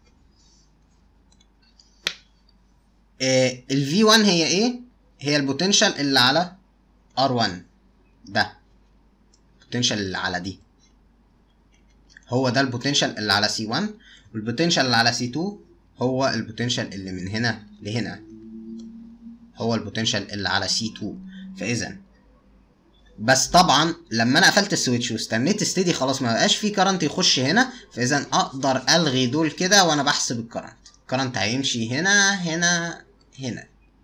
آه ال في 1 هي ايه هي البوتنشال اللي على ار 1 ده البوتنشال اللي على دي هو ده البوتنشال اللي على سي 1 والبوتنشال اللي على سي 2 هو البوتنشال اللي من هنا لهنا هو البوتنشال اللي على سي 2 فاذا بس طبعا لما انا قفلت السويتش واستنيت ستيدي خلاص ما بقاش في كرنت يخش هنا فاذا اقدر الغي دول كده وانا بحسب الكرنت الكرنت هيمشي هنا هنا هنا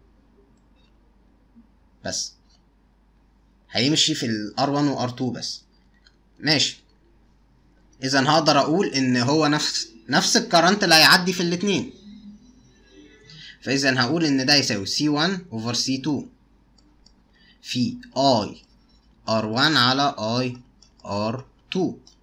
بس هيمشي في ال R1 و R2 بس ماشي اذا هقدر اقول ان هو نفس نفس الكرنت اللي هيعدي في الاتنين فاذا هقول ان ده يساوي C1 over C2 في I R1 على I R2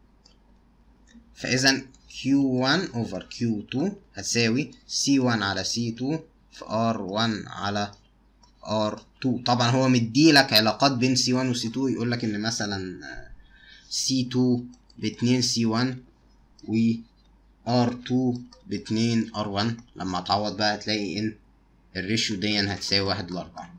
فاذا Q1 over Q2 هتساوي C1 على C2 في R1 على R2 طبعا هو مديلك علاقات بين C1 و C2 يقول لك ان مثلا C2 ب 2 C1 و R2 ب 2 R1 لما تعوض بقى هتلاقي ان الريشيو دي هتساوي واحد لأربعة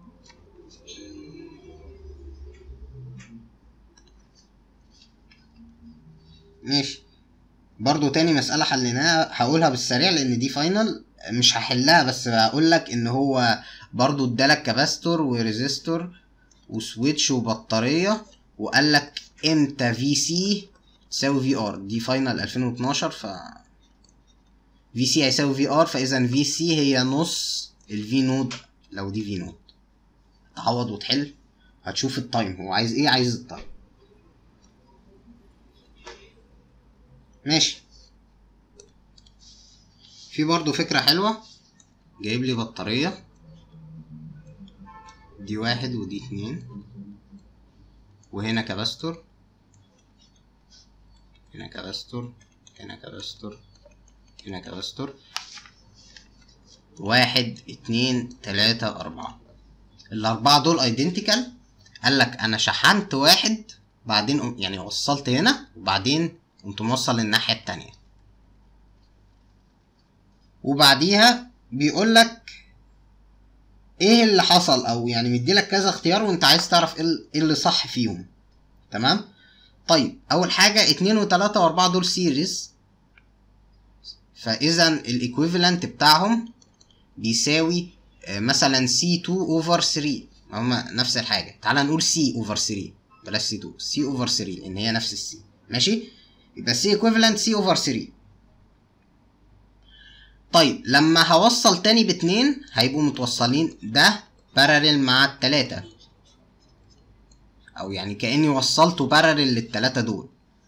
ماشي برضو تاني مسألة حليناها هقولها بالسريع لأن دي فاينل مش هحلها بس هقول لك إن هو برضو ادالك كاباستور وريزيستور وسويتش وبطارية وقال لك امتى في سي تساوي في ار دي فاينل 2012 ف في سي هيساوي في ار فاذا في سي هي نص الفي نود لو دي في نود تعوض وتحل هتشوف التايم هو عايز ايه عايز التايم ماشي في برضو فكرة حلوة جايب لي بطارية دي واحد ودي اتنين وهنا كاباستور هنا كاباستور هنا كاباستور هنا كاباستور واحد اتنين تلاتة أربعة الأربعة دول ايدنتيكال قال لك أنا شحنت واحد بعدين يعني وصلت هنا وبعدين قمت موصل الناحية التانية وبعديها بيقول لك ايه اللي حصل او يعني مديلك كذا اختيار وانت عايز تعرف ايه اللي صح فيهم تمام طيب اول حاجة اتنين وتلاتة واربعة دول سيريز فاذا الايكويفالنت بتاعهم بيساوي مثلا C2 over 3 هما نفس الحاجة تعال نقول C over 3 بلاش C2 C over 3 لان هي نفس السي ماشي يبقى C equivalent C over 3 طيب لما هوصل تاني باتنين هيبقوا متوصلين ده باراليل مع التلاتة او يعني كاني وصلته باراليل للتلاتة دول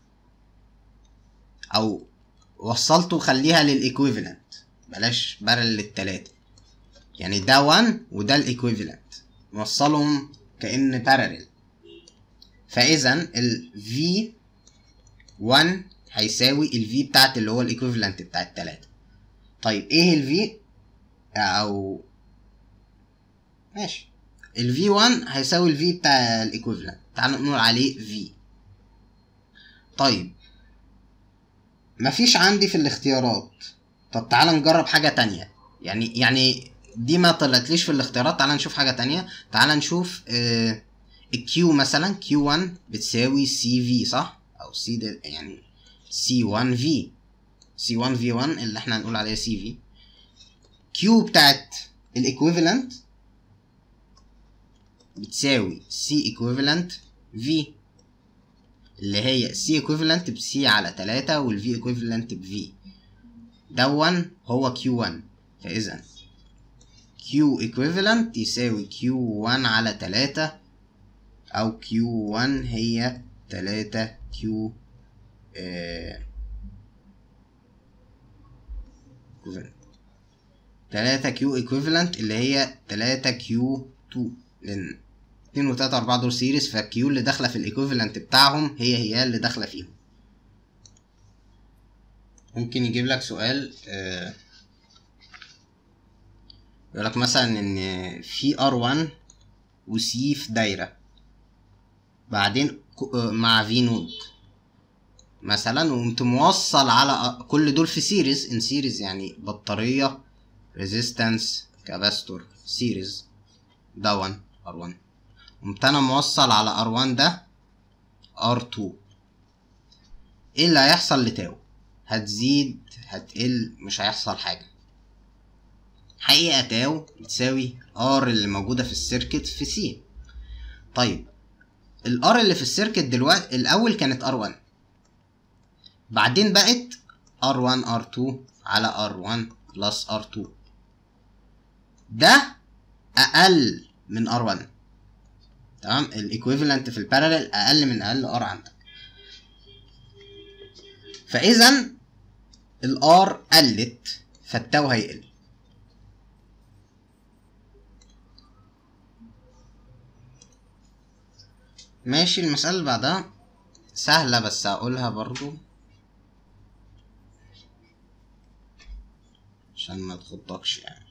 او وصلته خليها للايكويفالنت بلاش باراليل للتلاتة يعني ده 1 وده الايكويفالنت موصلهم كأن باراليل فإذا ال V1 هيساوي ال V بتاعت اللي هو الايكوفالنت بتاع التلاتة طيب ايه ال V او ماشي ال V1 هيساوي ال V بتاع الايكوفالنت تعال نقول عليه V طيب مفيش عندي في الاختيارات طب تعال نجرب حاجة تانية يعني يعني دي ما طلعتليش في الاختيارات تعال نشوف حاجة تانية تعال نشوف آه الكيو مثلا كيو 1 بتساوي سي في صح او سي ده يعني سي 1 في سي 1 في 1 اللي احنا هنقول عليها سي في كيو بتاعت الايكويفالنت بتساوي سي ايكويفالنت في اللي هي سي ايكويفالنت بسي على تلاتة والفي ايكويفالنت بفي دون هو كيو 1 فاذا كيو ايكويفالنت يساوي كيو 1 على تلاتة او كيو 1 هي تلاتة كيو آه تلاتة كيو ايكويفالنت اللي هي تلاتة كيو 2 لان اتنين وتلاتة أربعة دول سيريز فالكيو اللي داخلة في الايكويفالنت بتاعهم هي هي اللي داخلة فيهم ممكن يجيب لك سؤال آه يقول لك مثلا ان في R1 وسي في دايرة بعدين مع في نود مثلا وقمت موصل على كل دول في سيريز ان سيريز يعني بطارية ريزيستنس كاباستور سيريز ده 1 R1 قمت انا موصل على R1 ده R2 ايه اللي هيحصل لتاو هتزيد هتقل مش هيحصل حاجة حقيقة تاو بتساوي ار اللي موجودة في السيركت في سي طيب الار اللي في السيركت دلوقتي الاول كانت ار 1 بعدين بقت ار 1 ار 2 على ار 1 بلس ار 2 ده اقل من ار 1 تمام الايكويفالنت في البارالل اقل من اقل ار عندك فاذا الار قلت فالتاو هيقل ماشي المسألة اللي بعدها سهلة بس هقولها برضو عشان ما تخضكش يعني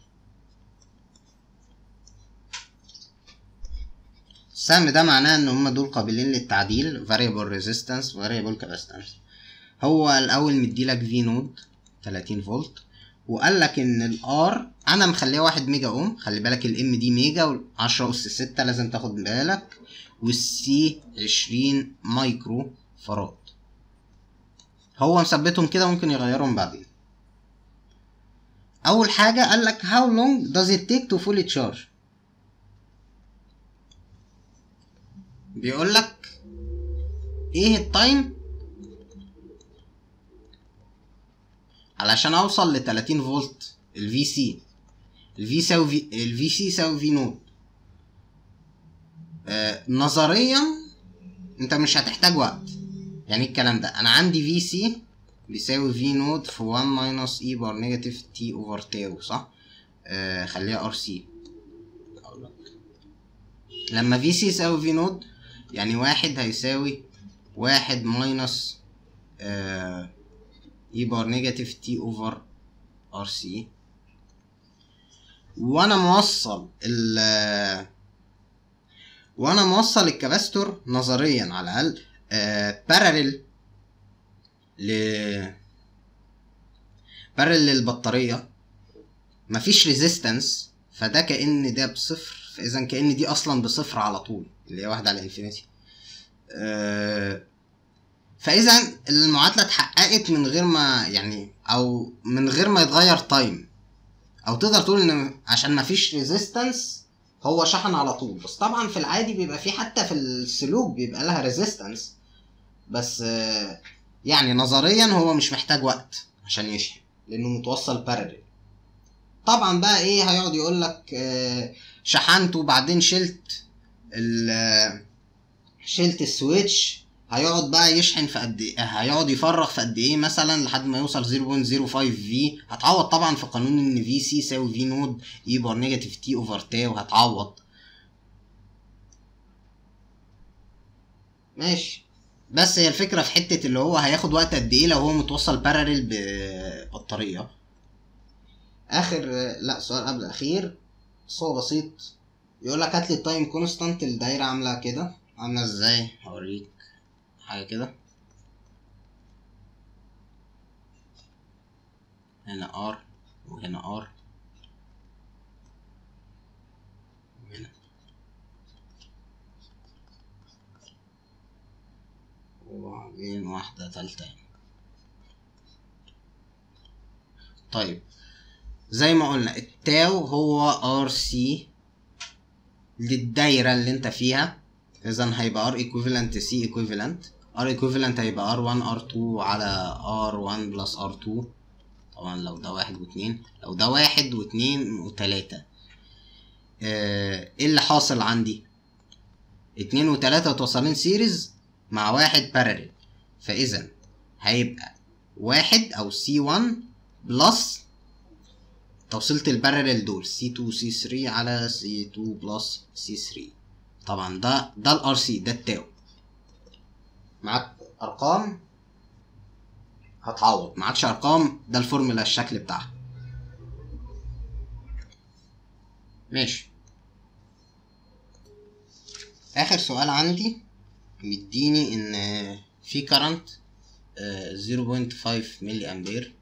السهم ده معناه ان هما دول قابلين للتعديل variable resistance variable capacitance هو الاول مديلك في نود 30 فولت وقال لك ان الار انا مخليه واحد ميجا اوم خلي بالك الام دي ميجا و10 اس 6 لازم تاخد بالك والسي 20 مايكرو فراد هو مثبتهم كده ممكن يغيرهم بعدين اول حاجه قال لك how long does it take to fully charge بيقول لك ايه التايم علشان اوصل ل 30 فولت الفي سي الفي يساوي في الفي سي يساوي في نود آه نظريا انت مش هتحتاج وقت يعني الكلام ده انا عندي في سي بيساوي في نود في 1 ماينس اي بار نيجاتيف تي اوفر تاو صح آه خليها ار سي لما في سي يساوي في نود يعني واحد هيساوي واحد ماينس آه اي بار نيجاتيف تي اوفر ار سي وانا موصل ال وانا موصل الكباستور نظريا على الاقل آه باراليل ل باراليل للبطاريه مفيش ريزيستنس فده كأن ده بصفر فاذا كأن دي اصلا بصفر على طول اللي هي واحدة على انفينيتي آه فاذا المعادله اتحققت من غير ما يعني او من غير ما يتغير تايم او تقدر تقول ان عشان ما فيش ريزيستنس هو شحن على طول بس طبعا في العادي بيبقى في حتى في السلوك بيبقى لها ريزيستنس بس يعني نظريا هو مش محتاج وقت عشان يشحن لانه متوصل باراليل طبعا بقى ايه هيقعد يقول لك شحنت وبعدين شلت شلت السويتش هيقعد بقى يشحن في قد ايه هيقعد يفرغ في قد ايه مثلا لحد ما يوصل 0.05 في هتعوض طبعا في قانون ان في سي يساوي في نود اي بار نيجاتيف تي اوفر تاو هتعوض ماشي بس هي الفكرة في حتة اللي هو هياخد وقت قد ايه لو هو متوصل باراليل ببطارية اخر لا سؤال قبل الاخير بس هو بسيط يقول لك هات لي التايم كونستانت الدايرة عاملة كده عاملة ازاي هوريك حاجة كده هنا ار وهنا ار وهنا وبعدين واحدة تالتة هنا. طيب زي ما قلنا التاو هو ار سي للدايرة اللي انت فيها اذا هيبقى ار equivalent سي equivalent ار equivalent هيبقى ار 1 ار 2 على ار 1 بلس ار 2 طبعا لو ده واحد واتنين لو ده واحد واتنين وتلاتة آه، ايه اللي حاصل عندي اتنين وتلاتة متوصلين سيريز مع واحد باراليل فاذا هيبقى واحد او سي 1 بلس توصيلة الباراليل دول سي 2 سي 3 على سي 2 بلس سي 3 طبعا ده ده الار سي ده التاو معاك ارقام هتعوض معكش ارقام ده الفورمولا الشكل بتاعها ماشي اخر سؤال عندي مديني ان في كرنت 0.5 ملي امبير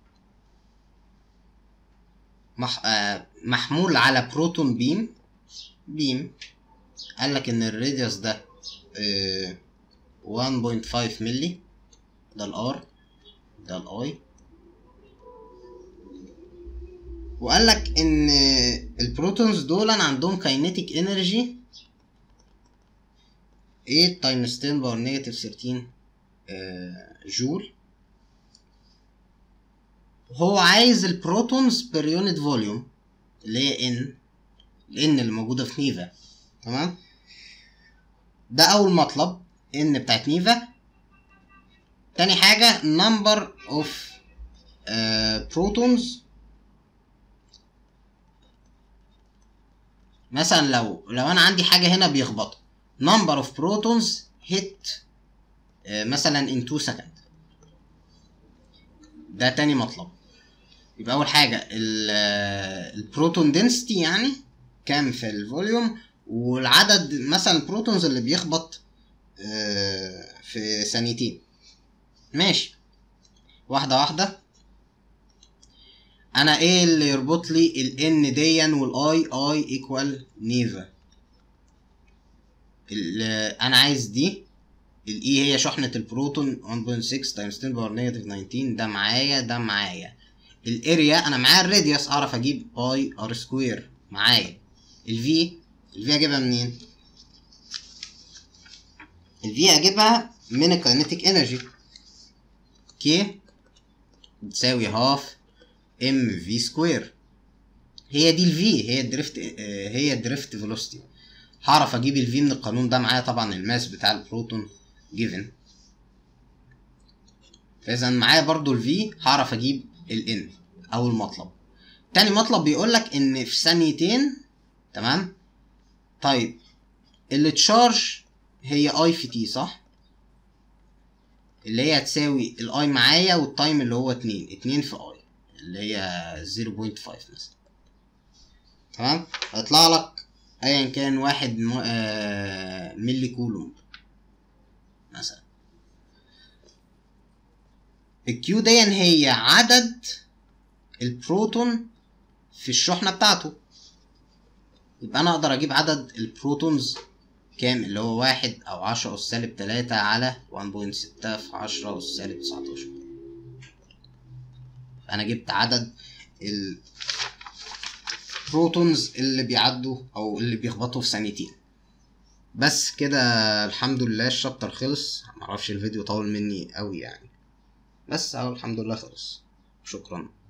مح... آه، محمول على بروتون بيم بيم قال لك ان الراديوس ده آه، 1.5 ملي ده الار ده الاي وقال لك ان البروتونز دول عندهم كاينيتيك انرجي 8 تايمز 10 باور نيجاتيف 13 آه، جول هو عايز البروتونز بير يونت فوليوم اللي هي ان الان اللي موجوده في نيفا تمام ده اول مطلب ان بتاعت نيفا تاني حاجه number of uh, protons مثلا لو لو انا عندي حاجه هنا بيخبطوا number of protons hit uh, مثلا in 2 second ده تاني مطلب يبقى اول حاجه البروتون دنسيتي يعني كام في الفوليوم والعدد مثلا البروتونز اللي بيخبط آه، في ثانيتين ماشي واحده واحده انا ايه اللي يربط لي الان ديا والاي اي ايكوال نيفا انا عايز دي الاي هي شحنة البروتون 1.6 تايمز 10 باور نيجاتيف 19 ده معايا ده معايا الاريا انا معايا الراديوس اعرف اجيب باي ار سكوير معايا الفي الفي اجيبها منين الفي اجيبها من الكاينيتيك انرجي كي بتساوي هاف ام في سكوير هي دي الفي هي الدريفت هي الدريفت فيلوسيتي هعرف اجيب الفي من القانون ده معايا طبعا الماس بتاع البروتون جيفن فاذا معايا برضو الفي هعرف اجيب الان اول مطلب تاني مطلب بيقول لك ان في ثانيتين تمام طيب التشارج هي اي في تي صح اللي هي هتساوي الاي معايا والتايم اللي هو اتنين اتنين في اي اللي هي 0.5 مثلا تمام هيطلع لك ايا كان واحد م... آه... ملي كولوم مثلا الكيو دي هي عدد البروتون في الشحنة بتاعته يبقى انا اقدر اجيب عدد البروتونز كام اللي هو واحد او عشرة اس سالب تلاتة على 1.6 في عشرة اس سالب تسعتاشر فانا جبت عدد البروتونز اللي بيعدوا او اللي بيخبطوا في ثانيتين بس كده الحمد لله الشابتر خلص معرفش الفيديو طول مني قوي يعني بس اهو الحمد لله خلص شكرا